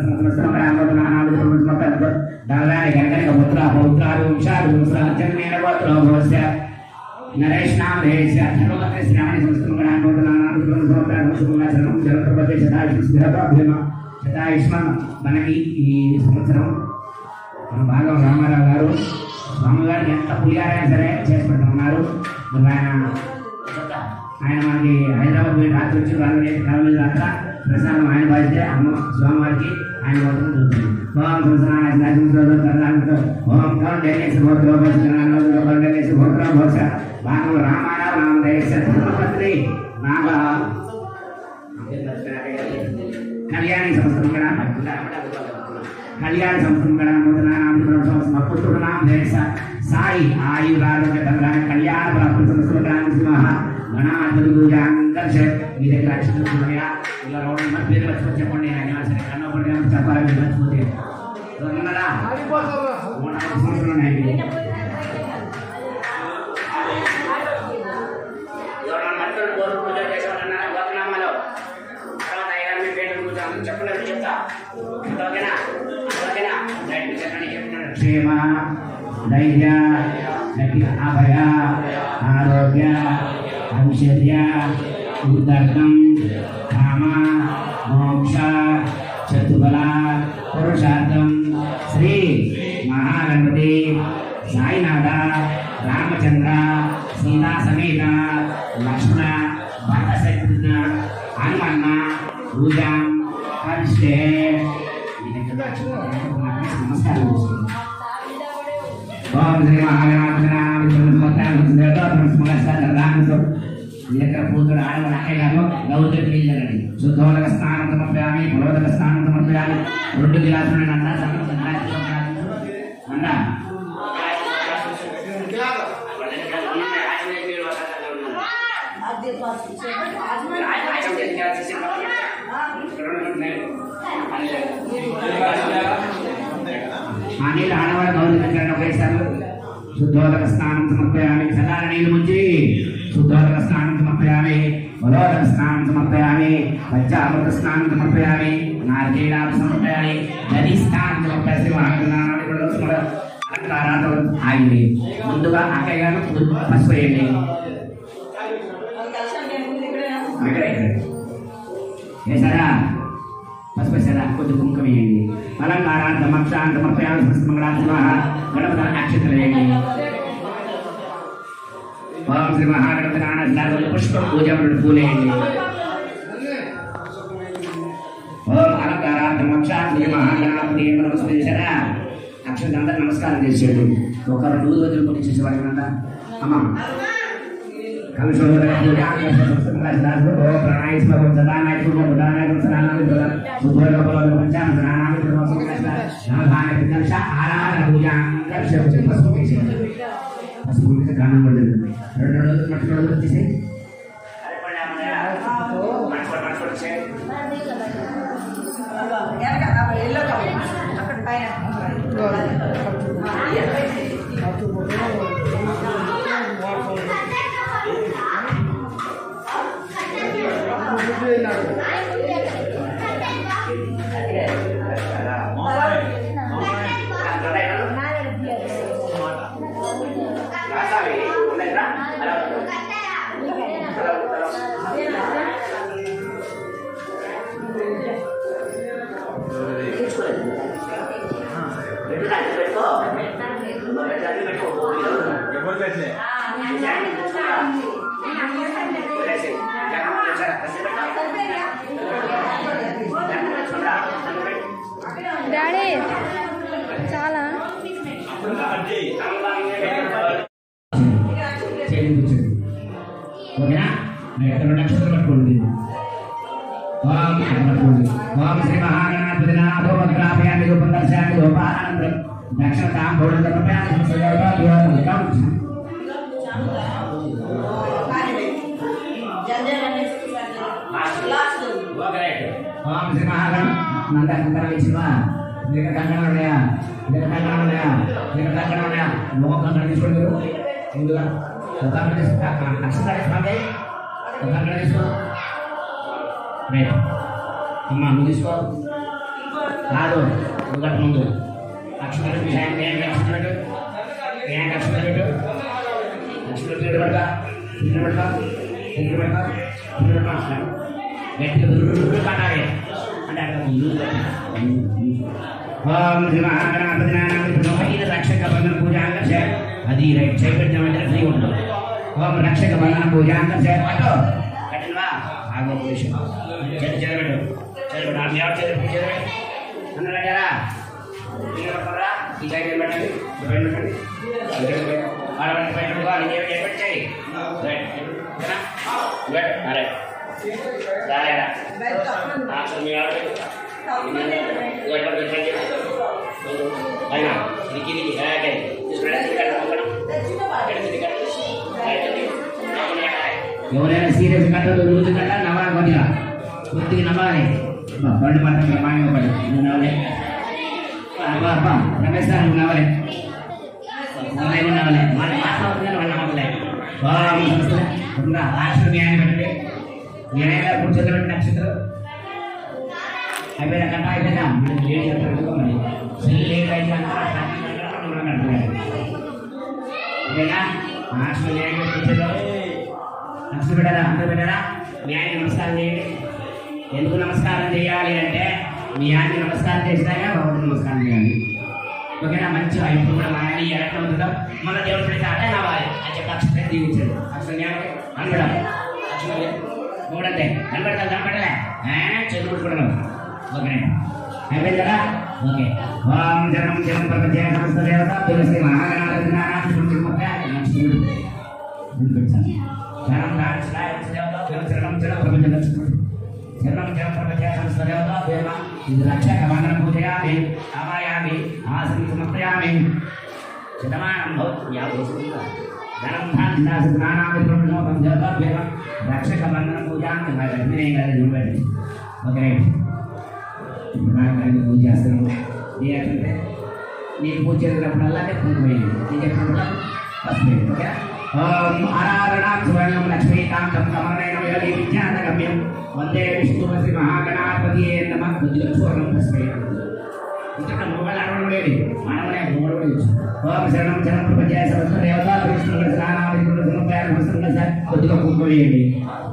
దాని గణగణక పుత్ర పౌత్రాలు వంశాలు వంశాలు గోత్రోభోష నరేష్ నామదేశ ధర్మపత్రి శ్రావణి సంస్కృతం శతాయుష్మాన్ మనకి ఈ సంవత్సరం మన భాగం రామారావు గారు స్వామివారికి ఎంత పులిహారైనా సరే చేసి పెడుతున్నారు మరి ఆయన ఆయన మనకి హైదరాబాద్ పోయి రాత్రి వచ్చి వాళ్ళు కావాలి రాత్ర ప్రసాదం ఆయన బాధ్యత అమ్మ స్వామివారికి ఆయన వద్ద చూస్తుంది ఓం సంసనాయ నాజం సోదర కర్ణాంతో ఓం కౌండేయ సుభద్రో భస్కరానో కౌండేయ సుభద్రో భోస భాగం రామారావు నామదేయ సత్యపత్రి నాగ కళ్యాణి సంస్థ కళ్యాణ సంస్థ పుత్రుడు దేశ సాయి ఆయురారోగ్య ధనరాయ కళ్యాణ ప్రాప్తి సంస్థ సింహ గణాధిపతి పూజాంకర్ష మీ దగ్గర అక్షరాలు ఇలా రోడ్డు మీద పేరు మర్చిపోయి చెప్పండి అయినా సరే కన్నపడి చెప్పాలి మీరు మర్చిపోతే ఉన్నారా మూడు నాలుగు సంవత్సరాలు ఉన్నాయి ఎవరన్నా మనుషులు గోరు పూజ చేసేవాళ్ళన్నా గోపనామాలు తర్వాత అయ్యారు మీ పేరు పూజ అని చెప్పలేదు చెప్తా ఓకేనా ఓకేనా రైట్ చెప్పండి చెప్తున్నాడు క్షేమ ధైర్య గట్టి అభయ ఆరోగ్య ఐశ్వర్య ఉద్దర్గం కామ మోక్ష చతుబల పురుషార్థం శ్రీ మహాగణపతి సాయినాథ రామచంద్ర సీతా సమేత లక్ష్మణ భరత శత్రుఘ్న హనుమన్న పూజాం హరిష్టే నమస్కారం చేసుకోండి. ఓం శ్రీ ఇక్కడ పూజలు ఆడవాళ్ళు అక్కయ్య గారు గౌతమి పిల్లలండి శుద్ధోదక స్నానం సమర్పయామి ఫలోదక స్నానం సమర్పయామి రెండు గిలాసులు అన్న అన్న ఆ నీళ్ళు ఆడవాళ్ళు గౌరవించండి ఒకేసారి శుద్ధోదక స్నానం సమర్పయామి చల్లార నీళ్ళు ముంచి శుద్ధోదక స్నానం సమర్పయామి బలోదక స్నానం సమర్పయామి పంచామృత స్నానం సమర్పయామి నారికేళాలు సమర్పయామి నది స్నానం సమర్పయామి మహాగ్రహాలు కూడా స్మర అలంకారాలు ఆగింది ముందుగా అక్కయ్య గారు పసుపు వేయండి ఇక్కడ ఇక్కడ వేసారా పసుపు వేసారా కొంచెం కుంకుమ వేయండి అలంకారాంత మక్షాంత మక్షాంత మంగళాంత గణపతి అక్షతలు వేయండి ఓం శ్రీ మహాగణపతి నాన్న పుష్పం పూజ పూలేయండి ఓం అలంకారాంత మక్షాంత శ్రీ మహాగణపతి నమస్కరించారా అక్షత అందరూ నమస్కారం చేసేయండి ఒక రెండు రోజులు పూజ చేసేవాళ్ళకి అంతా అమ్మా కలుషోదర పూజ సంస్కృత ఓ ప్రణాయ స్వరం సదానాయ పూర్వ ఉదానాయ సనానాయ ప్రధాన సుభోగ బల పంచామ సనానాయ ప్రధాన సంకట నమధాన పితంశ ఆరాధన పూజ కర్ష పసుపు కేసి పసుపు కేసి గానం పడుతుంది రెండు రోజులు మట్టి రోజులు వచ్చేసి డాడీ చాలా ఓకేనా మీరు ఎక్కడ నక్షత్రం పట్టుకోండి ఓం పట్టుకోండి ఓం శ్రీ మహాగణాధిపతి నాథో భద్రాభయామి రూపం దర్శయామి లోపానందరం దక్షిణ తాంబూలం సమర్పయామి సంయోగం ఓం శ్రీ మహాగణ నంద కంకణం ఇచ్చివా నీకు కంకణం ఉన్నాయా నీకు కంకణం ఉన్నాయా నీకు కంకణం ఉన్నాయా నువ్వు కంకణం తీసుకోండి మీరు ముందుగా ఒక కంకణం తీసుకో అక్షరాలు ఇస్తామండి ఒక కంకణం తీసుకో రైట్ అమ్మా నువ్వు తీసుకో కాదు ఒకటి ముందు అక్షరాలు ఏ అక్షరం పెట్టు ఏ అక్షరం పెట్టు అక్షరం పెట్టు పెడతా ఇంటి పెడతా ఇంటి పెడతా ఇంటి పెడతా గట్టిగా దుర్రు కాటాలి అంటే అక్కడ ఓం శ్రీ మహాగణాపతి నానామి ప్రమోహైన రక్షక బంధన పూజాంగ అది రైట్ చైతన్యం అంటే ఫ్రీ ఉంటుంది ఓం రక్షక బంధన పూజాంగ అటో కట్టినవా ఆగో నిమిషం చేతి చేరబెట్టు చేరబెట్టు ఆమె ఎవరు చేతి చేరబెట్టు అందరూ పెట్టారా ఇక్కడ పడతారా ఈ సైడ్ ఏం పెట్టండి ఈ పైన పెట్టండి ఈ సైడ్ పెట్టండి. ఆడ పెట్టండి, పైన పెట్టుకో, నీకు ఏం చేయాలి పెట్టేయ్. రైట్. ఓకేనా? రైట్. ఆ, రైట్. రాలేరా? ఆ, అసలు మీ ఆడ పెట్టు. ఈ వైపు పెట్టు, పెట్టండి. పైన ఇది కిందికి ఆ, ఓకే. తీసుకురా, ఇక్కడ పక్కన. ఇక్కడ కిందికి కట్టు. Right, okay. ఎవరైనా సీరియస్ కట్టదు రోజు కట్ట నవ్వాలి కొద్దిగా కొద్దిగా నవ్వాలి పండు పట్ట మాంగ పడి నువ్వు నవ్వలే అబ్బా అబ్బా రమేష్ సార్ నువ్వు నవ్వలే నవ్వలే నువ్వు నవ్వలే వాళ్ళు మాట్లాడుతున్నారు వాళ్ళు నవ్వలే రాష్ట్రం న్యాయం పెట్టండి న్యాయంగా కూర్చొని పెట్టి నక్షత్రం అయిపోయిన కట్ట అయిపోయినా మనం లేట్ చెప్తారు మరి సెల్ లేట్ అయిపోయినా మనం కట్టాలి ఓకేనా రాష్ట్రం న్యాయంగా కూర్చోదాం నమస్తే పెట్టారా అందరూ పెట్టారా మీ ఆయన నమస్కారం చేయండి ఎందుకు నమస్కారం చేయాలి అంటే మీ ఆయన నమస్కారం చేసినాక భగవంతుడు నమస్కారం చేయాలి ఓకేనా మంచిగా ఇప్పుడు కూడా మా ఆయన ఎట్లా ఉంటుందో మన దేవుడు పెడితే అటే నవ్వాలి అని చెప్పి అక్షరం దీవించాడు అక్షరం కనబడాలి అక్షరం మూడంతే కనబడతాను కనబడలే చదువు కూడా ఓకే అయిపోయింది కదా ఓకే ఓం జనం జనం ప్రపంచ సమస్త దేవత తులసి మహాగణాధిపతి నారాయణ లక్ష్మణుడు వినిపించాలి ధనం దాని శ్రాయ దేవత శరణం జన ప్రపంచ లక్ష్మణుడు శరణం జన ప్రపంచ సమస్త దేవత దేవ ఇది రక్షక వందనం పూజయామి ఆవాయామి ఆసనం సమర్పయామి శతమానం భవతి యాభై ధనం ధాన్ దాసి స్నానాది ప్రపంచం దేవత దేవ రక్షక వందనం పూజామి మరి అగ్ని గారి చూడండి ఓకే ఇప్పుడు నాకు ఆయన పూజ చేస్తున్నాము ఏంటంటే నేను పూజ చేసినప్పుడల్లా కుంకుమ వేయండి నేను చెప్పినప్పుడు పసుపు వేయండి ఓకే ఓం ఆరాధనాం సువర్ణం లక్ష్మీకాంతం కమలనైనం యోగి విజ్ఞానగమ్యం వందే విష్ణుమసి మహాగణాధిపతి నమ కొద్దిగా చూర్ణం పసుపు వేయండి ఇక్కడ మొబైల్ అడవడం లేదు మనమనే మొబైల్ కూడా యూజ్ ఓం శరణం శరణం ప్రపంచాయ సమస్త దేవతా విష్ణు స్నానాది సార్ కొద్దిగా కుంకుమ వేయండి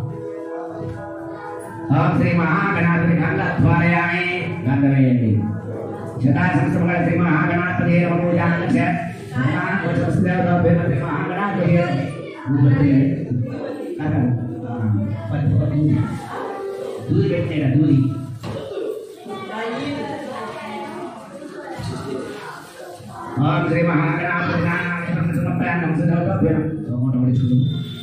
ఓం శ్రీ మహాగణాధిపతి గంధ ద్వారయామి గంధ వేయండి శతా సంస్కృత శ్రీ మహాగణాధిపతి పూజాన వసుదేవతో పేరు శ్రీ మహాగణాధిపతి దూది పెట్టాడు దూది ఓం శ్రీ మహాగణాధిపతి సమర్పయాన్ని వసుదేవతో పేరు ఒకటి పడించుకుందాం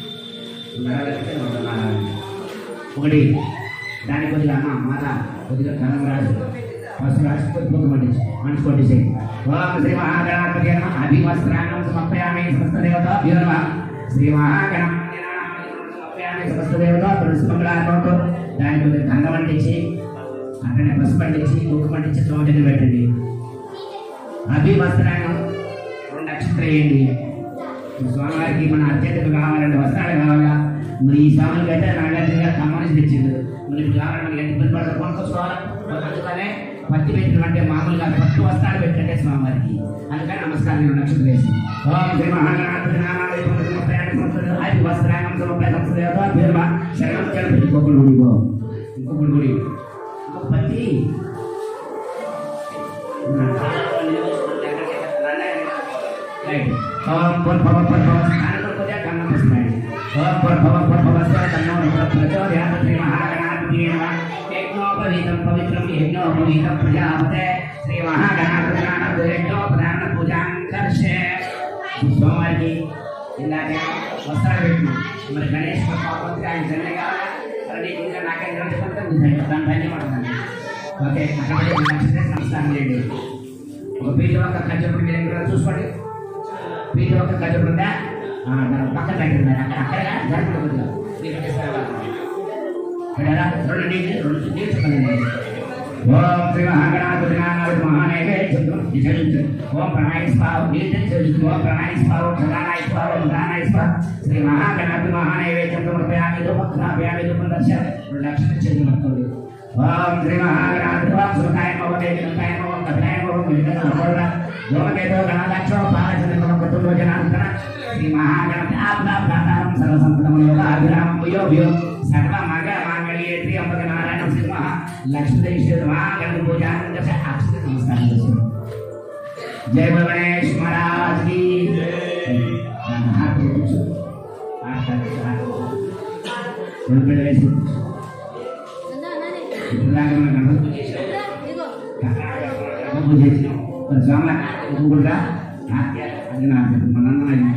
ఒకటి దాని కొద్దిగా అమ్మ మాత కొద్దిగా కన్నం రాజు ఫస్ట్ రాజు కొద్ది పొద్దు పట్టించి మనసు కొట్టేసి ఓం శ్రీ మహాగణాధిపతి నమ అభివస్త్రాంగం సమర్పయామి సమస్త దేవత నమ శ్రీ మహాగణాధిపతి సమర్పయామి సమస్త దేవత తులసి మంగళాత్మకు దాని కొద్దిగా గంగ పండించి అక్కడనే పసుపు పండించి కుక్క పండించి చోటని పెట్టండి అభివస్త్రాంగం రెండు నక్షత్రం వేయండి స్వామివారికి మన అత్యంతకు కావాలంటే వస్త్రాలు కావాలా మరి ఈ స్వామికి అయితే నాగార్జున కమ్మని తెచ్చిండు మరి ఇప్పుడు కావాలంటే మనకి ఎంత ఇబ్బంది పడతారు కొనుక్కోవాలి అందుకనే పత్తి పెట్టిన అంటే మామూలుగా పట్టు వస్త్రాలు పెట్టంటే స్వామివారికి అందుకని నమస్కారం నేను నక్షత్రం వేసి ఓం శ్రీ మహాగణాధిపతి నామాయ సమర్పయామి సంస్థ ఆది వస్త్రాంగం సమర్పయ సంస్థ పేరు శరణం చెల్లి ఇంకొకటి గుడి పో ఇంకొకటి గుడి ఇంకొక పత్తి రైట్ ఓం పర్ భవ పర్ భవ స్థానం కొద్దిగా కన్నం వస్తాయి ఓం పర్ భవ పర్ భవ కన్నం ప్రచోదయాత శ్రీ మహాగణాధిపతి నమ యజ్ఞోపవీతం పవిత్రం యజ్ఞోపవీతం ప్రజాపతే శ్రీ మహాగణాధిపతి నామ యజ్ఞోపదాన పూజాం కర్షే సోమవారికి ఇందాక వస్త్రాలు పెట్టినాం మరి గణేష్ పాపంకి ఆయన జన్మే కావాలా మరి నీకు ఇంకా నాకే చెప్పండి దాని పైన పడుతుంది ఓకే అక్కడ నచ్చితే నమస్కారం చేయండి ఒక పీజీ ఒక ఖర్చు మీరు ఎక్కడ చూసుకోండి పీజీ ఒక ఖర్చు ఉందా ఆ, దాని పక్కన పెట్టండి అక్కడ అక్కడ జరగదు కొద్దిగా మీరు తీసుకురావాలి. పెట్టారా? రెండు నీళ్ళు రెండు నీళ్ళు చెప్పండి ఓం శ్రీ మహాగణాధిపతి నారాయణ మహానైవేద్యం నిజంజు ఓం ప్రణాయ స్వాహ నీళ్ళు ఓం ప్రణాయ స్వాహ ప్రధానాయ స్వాహ ప్రధానాయ స్వాహ శ్రీ మహాగణాధిపతి మహానైవేద్యం సమర్పయామి ధూపక్షాపయామి ధూపం దర్శ రెండు లక్షలు చేతులు పట్టుకోండి ఓం శ్రీ మహాగణాధిపతి ఓం సుఖాయ భవతే సుఖాయ భవం కథాయ భవం విఘ్న సర్వద ధూమకేతో గణాధ్యక్షో పాలచంద్రమ కుటుంబ జనాంతర శ్రీ మహాగణపతి ఆప్తాప్తారం సర్వసంపదం యోగ అభిరామం యోగ్యో సర్వ మగ మాంగళ్యే శ్రీ అంబక నారాయణ శ్రీ మహా లక్ష్మీదేవి మహాగణ పూజానంద అక్షత నమస్కారం చేస్తున్నాం జయ భువనేష్ మహారాజ్ की हाथ जोड़ो हाथ हाथ రెండు పెళ్ళి వేసి ఇప్పుడు దాకా మనం గణపతి పూజ చేసాం ఇదిగో కర్ణాటక పూజ చేసినాం మరి స్వామి కూడా అది నా మన అన్న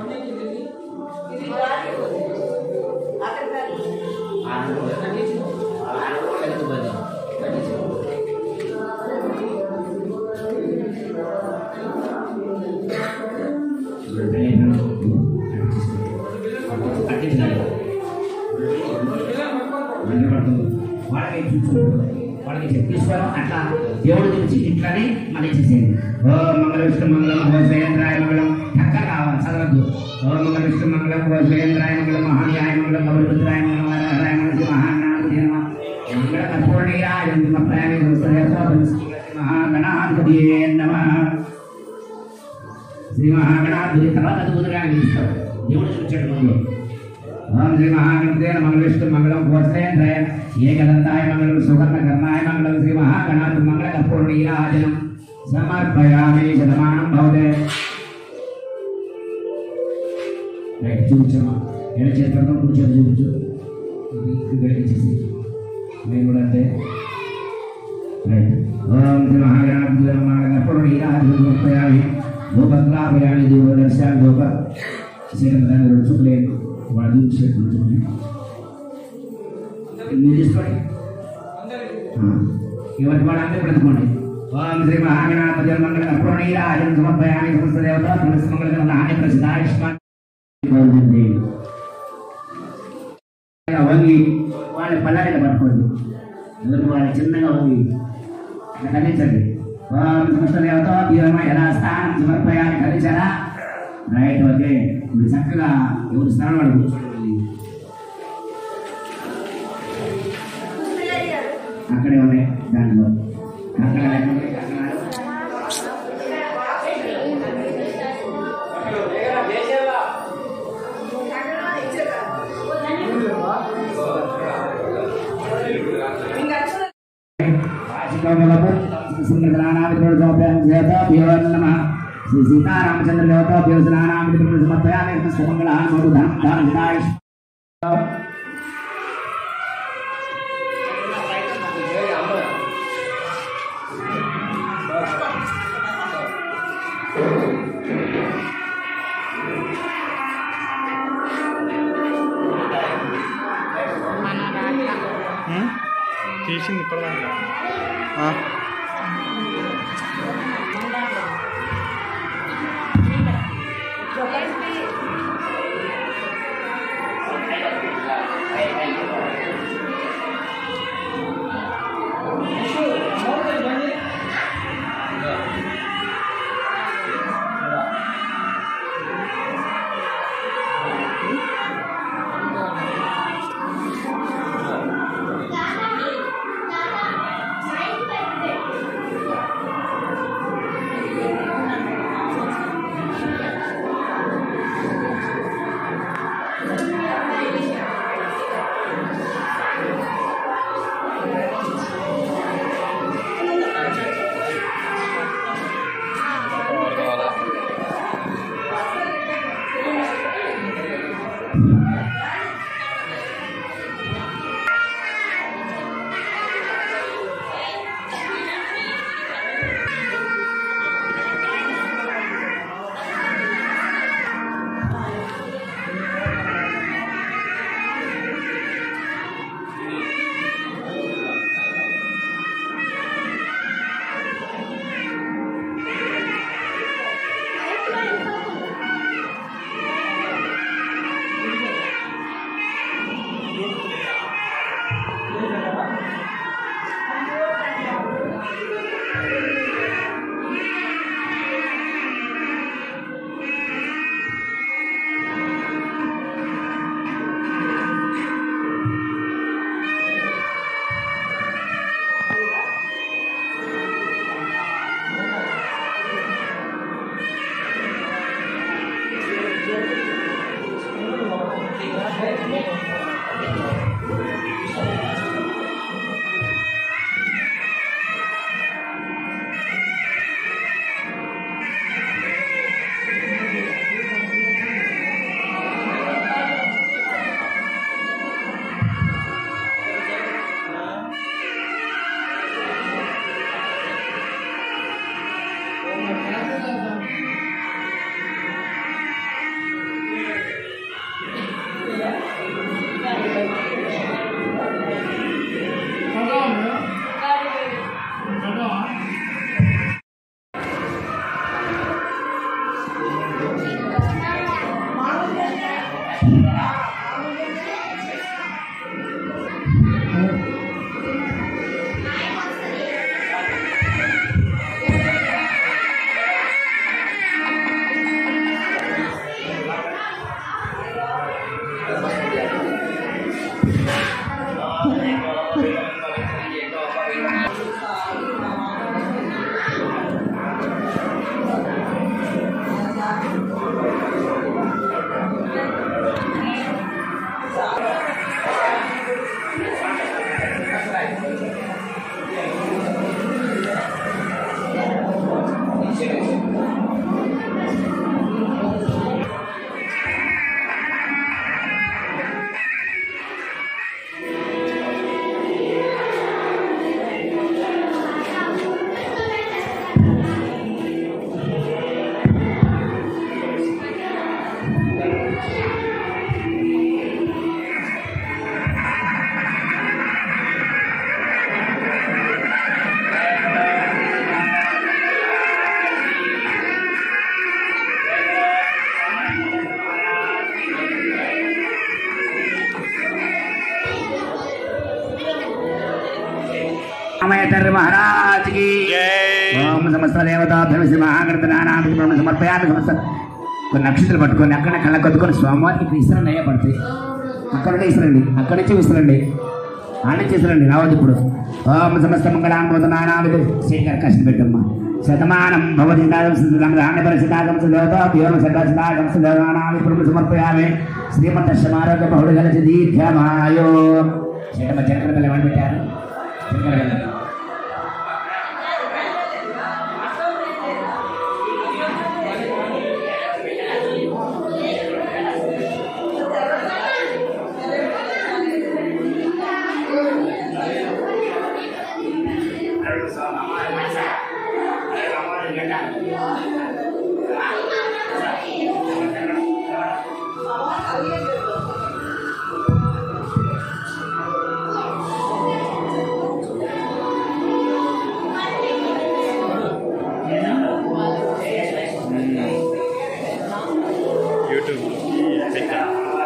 వాళ్ళకి చూసుకుంటారు వాళ్ళకి చెప్పేసుకోవడం అట్లా దేవుడు గురించి ఇట్లానే మళ్ళీ చేసేది ఓ మంగళ విష్ణు మంగళం ఓ శ్రేయంద్రాయ మంగళం చక్క కావాలి చదవద్దు ఓ మంగళ విష్ణు మంగళం ఓ శ్రేయంద్రాయ మంగళం మహాన్యాయ మంగళం గౌరవృద్రాయ మంగళం వరహరాయ మంగళం శ్రీ మహాగణాధిపతి నమః. మంగళ కర్పూర్ణీయాయ నమ ప్రయాణ మహాగణాధిపతియే నమః శ్రీ మహాగణాధిపతి తర్వాత చదువుతుగా ఇస్తాడు దేవుడు చూచాడు ముందు ఓం శ్రీ మహాగణపతే మంగళ విష్ణు మంగళం గోత్రేంద్రయ ఏకదంతాయ మంగళం సువర్ణ కర్ణాయ మంగళం శ్రీ మహాగణాధిపతి మంగళ కర్పూర్ణీరాజనం సమర్పయామి శతమానం భవతే రైట్ చూపించమ్మా ఎడ చేతులతో కుడి చేతి చూపించు ఇది గడిచేసి నేను కూడా అంతే రైట్ ఓం శ్రీ మహాగణాధిపతి మంగళ కర్పూర్ణీరాజనం సమర్పయామి ధూపద్రాపయామి దీపదర్శయామి ధూప శేఖర్ దాన్ని రెండు చూపలేదు వాడు చూపించేట్టు చూపలేదు మీరు తీసుకోండి ఎవరి కూడా అంతే పెట్టుకోండి ఓం శ్రీ మహాగణాపతి మంగళ కర్పూర్ణీరాజనం సమర్పయామి సమస్త దేవత తులసి మంగళ నాని ప్రసిద్ధాయుష్మాన్ వంగి వాళ్ళ పల్లాడిగా పట్టుకోండి ఎందుకు వాళ్ళు చిన్నగా వంగి అట్లా కదిలించండి ఓం సమస్త దేవత దీవమ ఎలా స్థానం సమర్పయామి కదిలించారా రైట్ ఓకే ఇప్పుడు చక్కగా ఎవరు స్థానం వాడు కూర్చోండి అక్కడే ఉన్నాయి దాంట్లో అక్కడ లేకపోతే అక్కడ శ్రీ సీతారామచంద్ర దేవతాభ్యో స్నానామితి సమర్పయామి సమర్పయామి మధు ధనం ధనం హితాయుష్ మన రాక ఉమ్? తీసింది ఇప్పటిదాకా ఆ. రామయ్య మహారాజ్ కి ఓం సమస్త దేవతాభ్యం శ్రీ మహాగణపతి బ్రహ్మ సమర్పయామి సమస్త కొన్ని నక్షత్రాలు పట్టుకొని అక్కడ కళ్ళ కొద్దుకొని స్వామివారికి విసరండి అయ్యా పడితే అక్కడ నుండి విసరండి అక్కడి నుంచి విసరండి ఆడ నుంచి విసరండి రావద్దు ఇప్పుడు ఓం సమస్త మంగళాంబోధ నానావిధి శ్రీకర కష్టం పెట్టమ్మా శతమానం భవతి పరిశుద్ధాగం దేవతాభ్యోం సదాగం దేవానామి బ్రహ్మ సమర్పయామి శ్రీమదర్శమారోగ్య బహుళ కలిసి దీర్ఘమాయో చేటమ్మ చక్ర పిల్ల వండి పెట్టారు చక్కెర పిల్ల. యూట్యూబ్ పెట్టా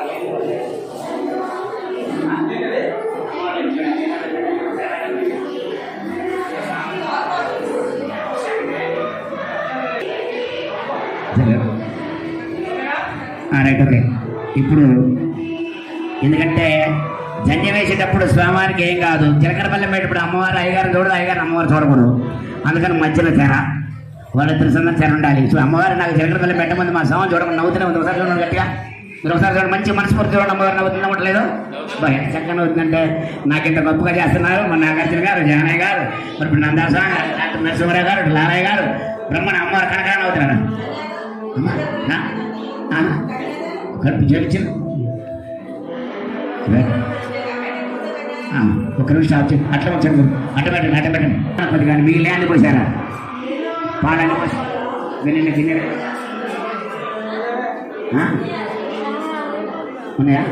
రైట్ ఓకే ఇప్పుడు ఎందుకంటే జన్యం వేసేటప్పుడు స్వామివారికి ఏం కాదు జీలకర్ర పల్లెం పెట్టేటప్పుడు అమ్మవారు అయ్యగారు చూడదు అయ్యగారు అమ్మవారు చూడకూడదు అందుకని మధ్యలో తెర వాళ్ళిద్దరు సందర్భం తెర ఉండాలి సో అమ్మవారు నాకు జీలకర్ర పల్లెం పెట్టమంది మా స్వామి చూడకుండా నవ్వుతూనే ఉంది ఒకసారి చూడండి గట్టిగా మీరు ఒకసారి చూడండి మంచి మనస్ఫూర్తి చూడండి అమ్మవారు నవ్వుతుంది నవ్వట్లేదు బా, ఎంత చక్కగా నవ్వుతుందంటే నాకు ఇంత గొప్పగా చేస్తున్నారు మన నాగార్జున గారు జానయ్య గారు మరి ఇప్పుడు నందాసా డాక్టర్ నరసింహరావు గారు లారయ్య గారు బ్రహ్మణ అమ్మవారు కనకరా నవ్వుతున్నారు అమ్మా నా? ఆ? కడుపు చేయించిన ఒక నిమిషం స్టాప్ చేయండి అట్లా వచ్చాను అట్ట పెట్టండి అట్ట పెట్టండి కొద్ది కానీ మీ ల్యాండ్ పోసారా పాలని పోసి గిన్నె గిన్నె ఆ? ఉన్నాయా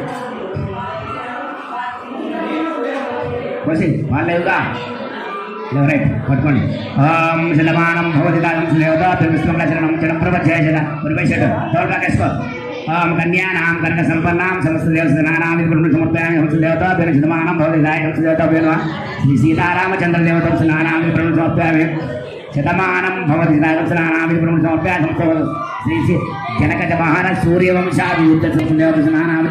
పోసి వాళ్ళేవుగా లేవు రైట్ పట్టుకోండి ఓం శిలమానం భవతి కాలం దేవత తిరువిశ్వం శరణం చడం ప్రవచేషద పరివేషట తోల్గా కేసుకో ఓం కన్యానాం కనక సంపన్నాం సమస్త దేవసనానాం విపురుణ సమర్పయామి హంస దేవత పేరు శిలమానం భవతి దాయ హంస దేవత పేరు శ్రీ సీతారామచంద్ర దేవత స్నానాం విపురుణ సమర్పయామి శతమానం భవతి స్నానాం విపురుణ సమర్పయామి హంస శ్రీ శ్రీ జనకజ మహారాజ్ సూర్యవంశాది యుద్ధ దేవత స్నానాం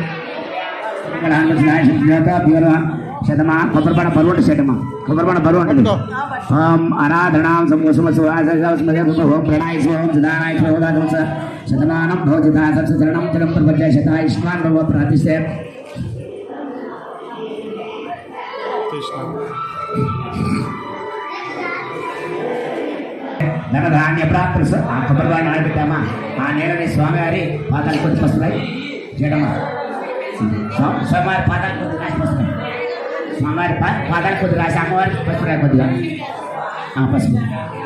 శతమా కొబ్బరిపడ బరువు ఉంటుంది శతమా కొబ్బరిపడ బరువు ఉంటుంది ఓం ఆరాధనాం సమోసమ ఓం ప్రణాయ ఓం సుధానాయ ఓదానం శతమానం భవతి శరణం చరం ప్రపంచ శతాయుష్మాన్ భవ ప్రార్థిస్తే కృష్ణ ధనధాన్య ప్రాప్తి ఆ కొబ్బరివాడిని ఆడబెట్టామా ఆ నీళ్ళని స్వామివారి పాతాలు కొద్ది వస్తున్నాయి చేయడమా స్వామి స్వామివారి పాదాలు కొద్ది రాసి వస్తున్నాయి స్వామివారి పా- పాదాలు కొద్ది రాసి అమ్మవారికి పసుపు రాయి కొద్దిగా ఆ, పసుపు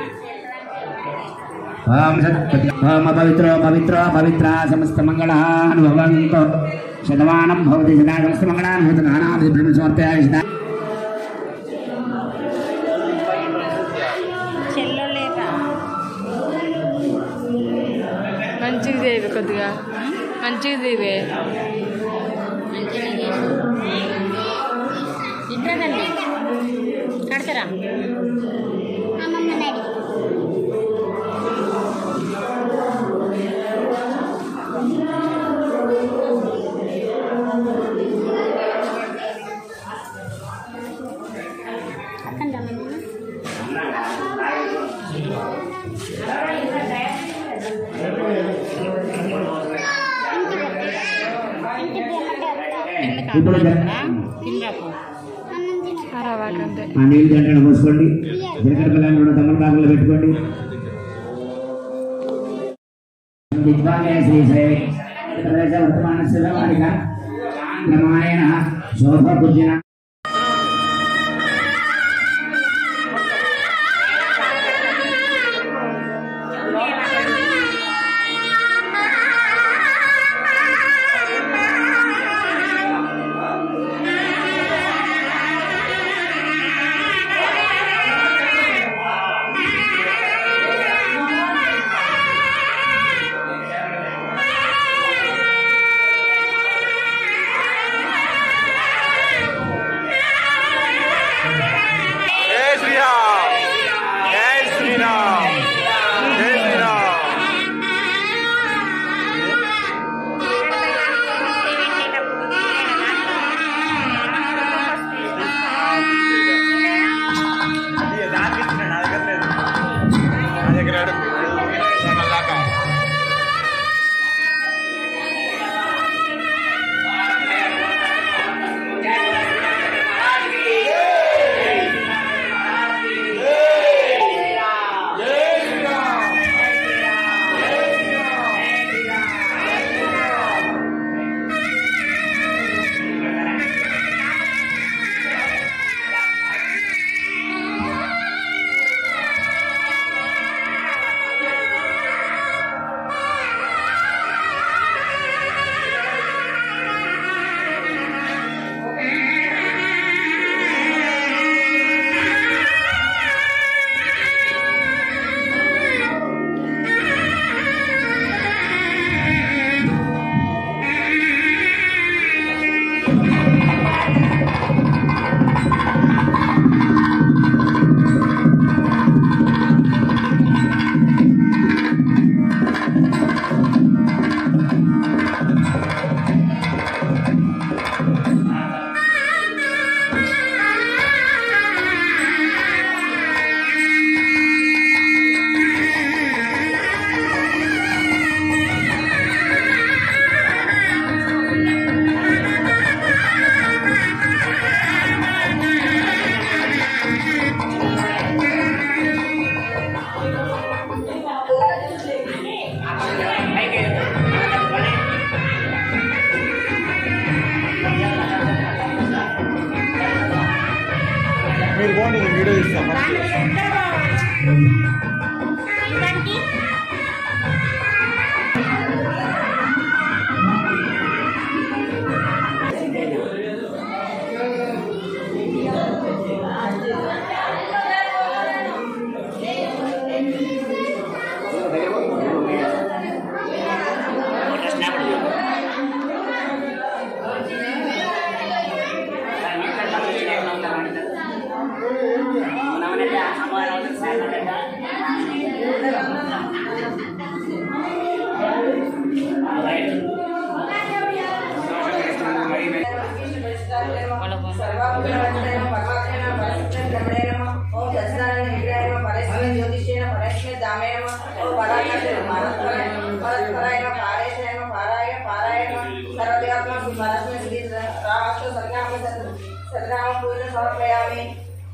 ఓం సత్ కొద్దిగా ఓం పవిత్రో పవిత్రో పవిత్ర సమస్త మంగళానుభవంతో శతమానం భవతి సదా సమస్త మంగళానుభూతి నానాది బ్రహ్మ సమర్పయామి సదా చెల్లెలేరా మంచిగా చేయవే కొద్దిగా మంచిగా చేయవే తీసుకురా అమ్మమ్మ డాడీ అక్కడ రమ్మన్నా ఇప్పుడు తినరాపు అన్నం తిన అరవాకంతే ఆ నీళ్ళు గంటలు పోసుకోండి జీలకర్ర పిల్లలు కూడా తమ్ముడు కాకులు పెట్టుకోండి విద్వాంగే శ్రీ శ్రీ ప్రదేశ వర్తమాన శివమాలిక రామాయణ శోభ కుజిన జై శ్రీరామ్ జై శ్రీరామ్ జై శ్రీరామ్ దానికి ఇచ్చిన నా దగ్గర లేదు నా దగ్గర అడుగు మళ్ళాక మీరు పోండి నేను వీడియో తీస్తాను సమర్పయామి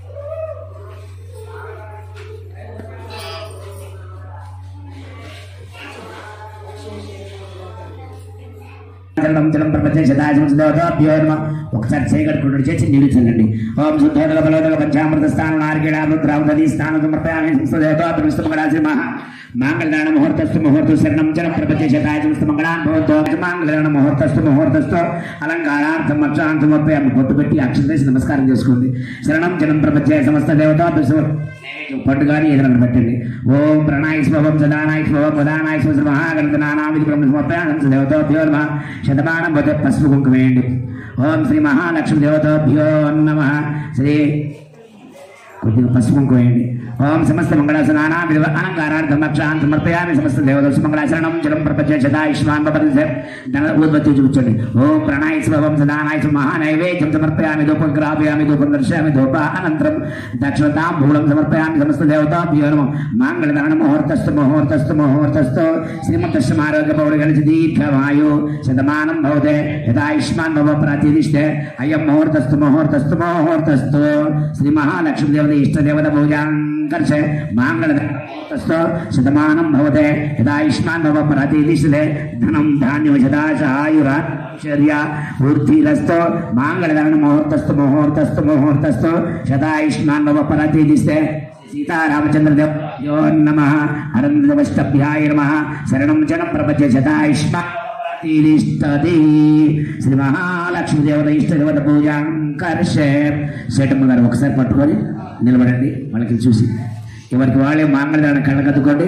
జలం జలం ప్రపంచ శతాశంసదేవతాభ్యో నమ ఒకసారి చేయగడుకున్నాడు చేసి నిలుచుండండి ఓం శుద్ధోదక బలోదక పంచామృత స్థానం నారికేళామృద్రావతి స్థానం సమర్పయామి సంస్థదేవతాభిష్టమగడాశ్రీ మహా మాంగళ్యాణ ముహూర్తస్తు ముహూర్త శరణం జలం ప్రపంచ శతాశంస మంగళాన్ భవంతో మాంగళ్యాణ ముహూర్తస్తు ముహూర్తస్తు అలంకారార్థం అక్షరాంతం సమర్పయామి బొట్టు పెట్టి అక్షరం నమస్కారం చేసుకోండి శరణం జలం ప్రపంచ సమస్త దేవతాభ్య పట్టు కానీ ఎదురని పెట్టండి ఓం ప్రణాయ స్వభం సదానాయ స్వభం వదానాయ స్వ మహాగణనానామిది బ్రహ్మ సమర్పయానం దేవతాభ్యో నమ శతమానం పోతే పసుపు కుంకుమ వేయండి ఓం శ్రీ మహాలక్ష్మి దేవతాభ్యో నమ శ్రీ కొద్దిగా పసుపు కోయండి ఓం సమస్త మంగళాసనానా విలువ అలంకారార్థం అక్షాన్ సమర్పయామి సమస్త దేవదర్శ మంగళాచరణం చిరం ప్రపంచ శతాయుష్మాన్ భవతి ధన ఉద్భత్తి చూపించండి ఓం ప్రణాయ స్వభం సదానాయ స్వ మహానైవేద్యం సమర్పయామి ధూపం గ్రాపయామి ధూపం దర్శయామి ధూప అనంతరం దక్షిణతాం భూలం సమర్పయామి సమస్త దేవతాభ్యో నమ మాంగళధరణ ముహూర్తస్తు ముహూర్తస్తు ముహూర్తస్తు శ్రీమంతస్య ఆరోగ్య పౌడి కలిసి దీర్ఘమాయు శతమానం భవతే యథాయుష్మాన్ భవ ప్రతిదిష్టే అయం ముహూర్తస్తు ముహూర్తస్తు ముహూర్తస్తు శ్రీ మహాలక్ష్మి దేవత ఇష్టదేవత పూజాంకర్ష మాంగళస్తు శతమానం భవతే యథాయుష్మాన్ భవ ప్రతిదిష్టే ధనం ధాన్యం శతాశాయురాశ్చర్య వృద్ధిరస్తో మాంగళధరణ ముహూర్తస్తు ముహూర్తస్తు ముహూర్తస్తు శతాయుష్మాన్ భవ ప్రతిదిష్టే సీతారామచంద్రదేవ యో నమ అరంధవష్టభ్యాయ నమ శరణం జనం ప్రపంచ శతాయుష్మా తిష్టది శ్రీ మహాలక్ష్మి దేవత ఇష్ట దేవత పూజాంకర్షే శేటమ్మ గారు ఒకసారి పట్టుకొని నిలబడండి వాళ్ళకి చూసి ఎవరికి వాళ్ళే మాంగళ్యాన్ని కళ్ళకద్దుకోండి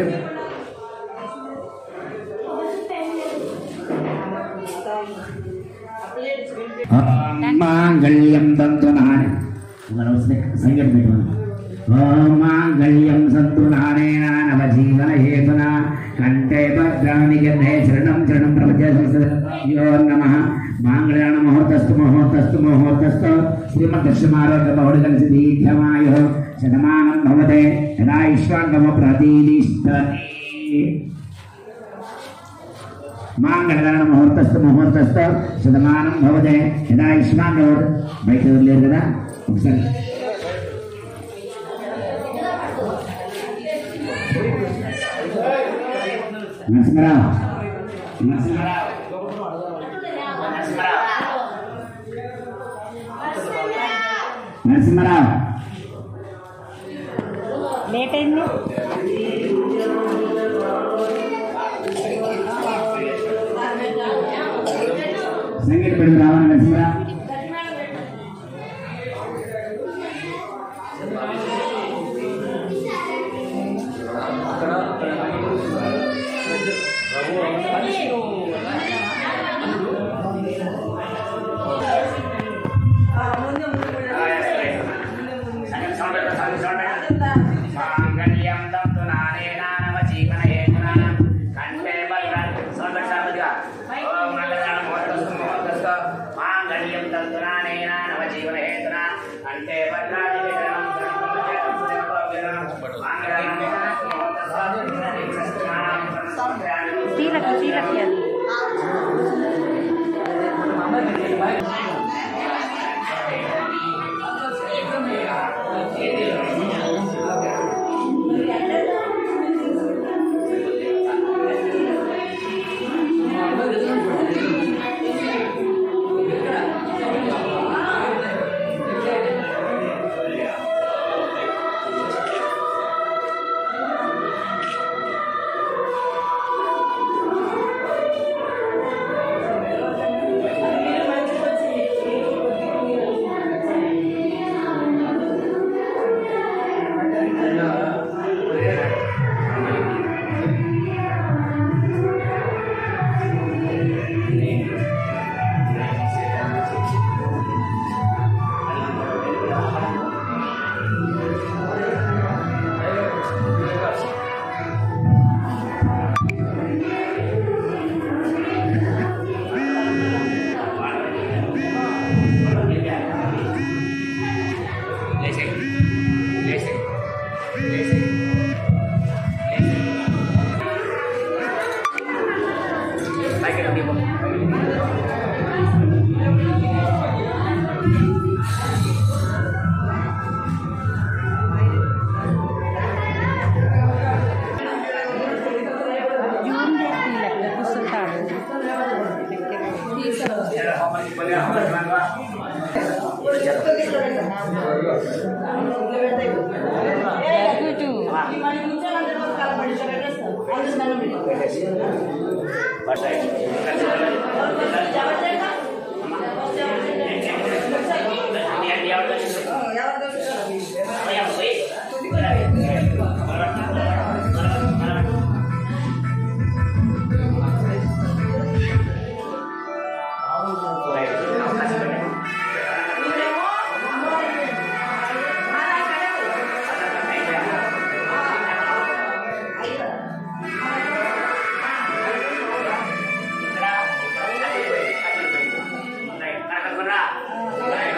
మాంగళ్యం తంతునాని మనం సంగీతం పెట్టుకోండి ఓం మాంగళ్యం సంతునానేన నవ జీవన హేతున కంఠే భద్రాణి గంధే శరణం శరణం ప్రపంచ యో నమ మాంగళ్యాణ ముహూర్తస్తు ముహూర్తస్తు ముహూర్తస్తు శ్రీమదర్శమారోగ్య బహుడి కలిసి దీర్ఘమాయు శతమానం భవతే యదాయుష్వాన్ భవ ప్రతిష్టతి మాంగళగణ ముహూర్తస్థ ముహూర్తస్థ శతమానం భవతే యదా ఇష్మాన్ ఎవరు బయట ఎవరు లేరు కదా ఒకసారి నరసింహరావు నరసింహరావు నరసింహరావు లేట్ అయింది సంగీత పెడుగు రావాలి నరసింహరావు మాంగళ్యం తంతు నానేన నవ జీవన హేతున కంఠే భద్రం సోదక్షాపతిగా ఓం మంగళగణ ముహూర్తస్తు ముహూర్తస్తు మాంగళ్యం తంతు నానేన నవ జీవన హేతున కంఠే భద్రాది విగ్రహం తీలకు తీలకి అది జూన్ తీలకి కూర్చుంటాడు జరుగుతూ Right. రా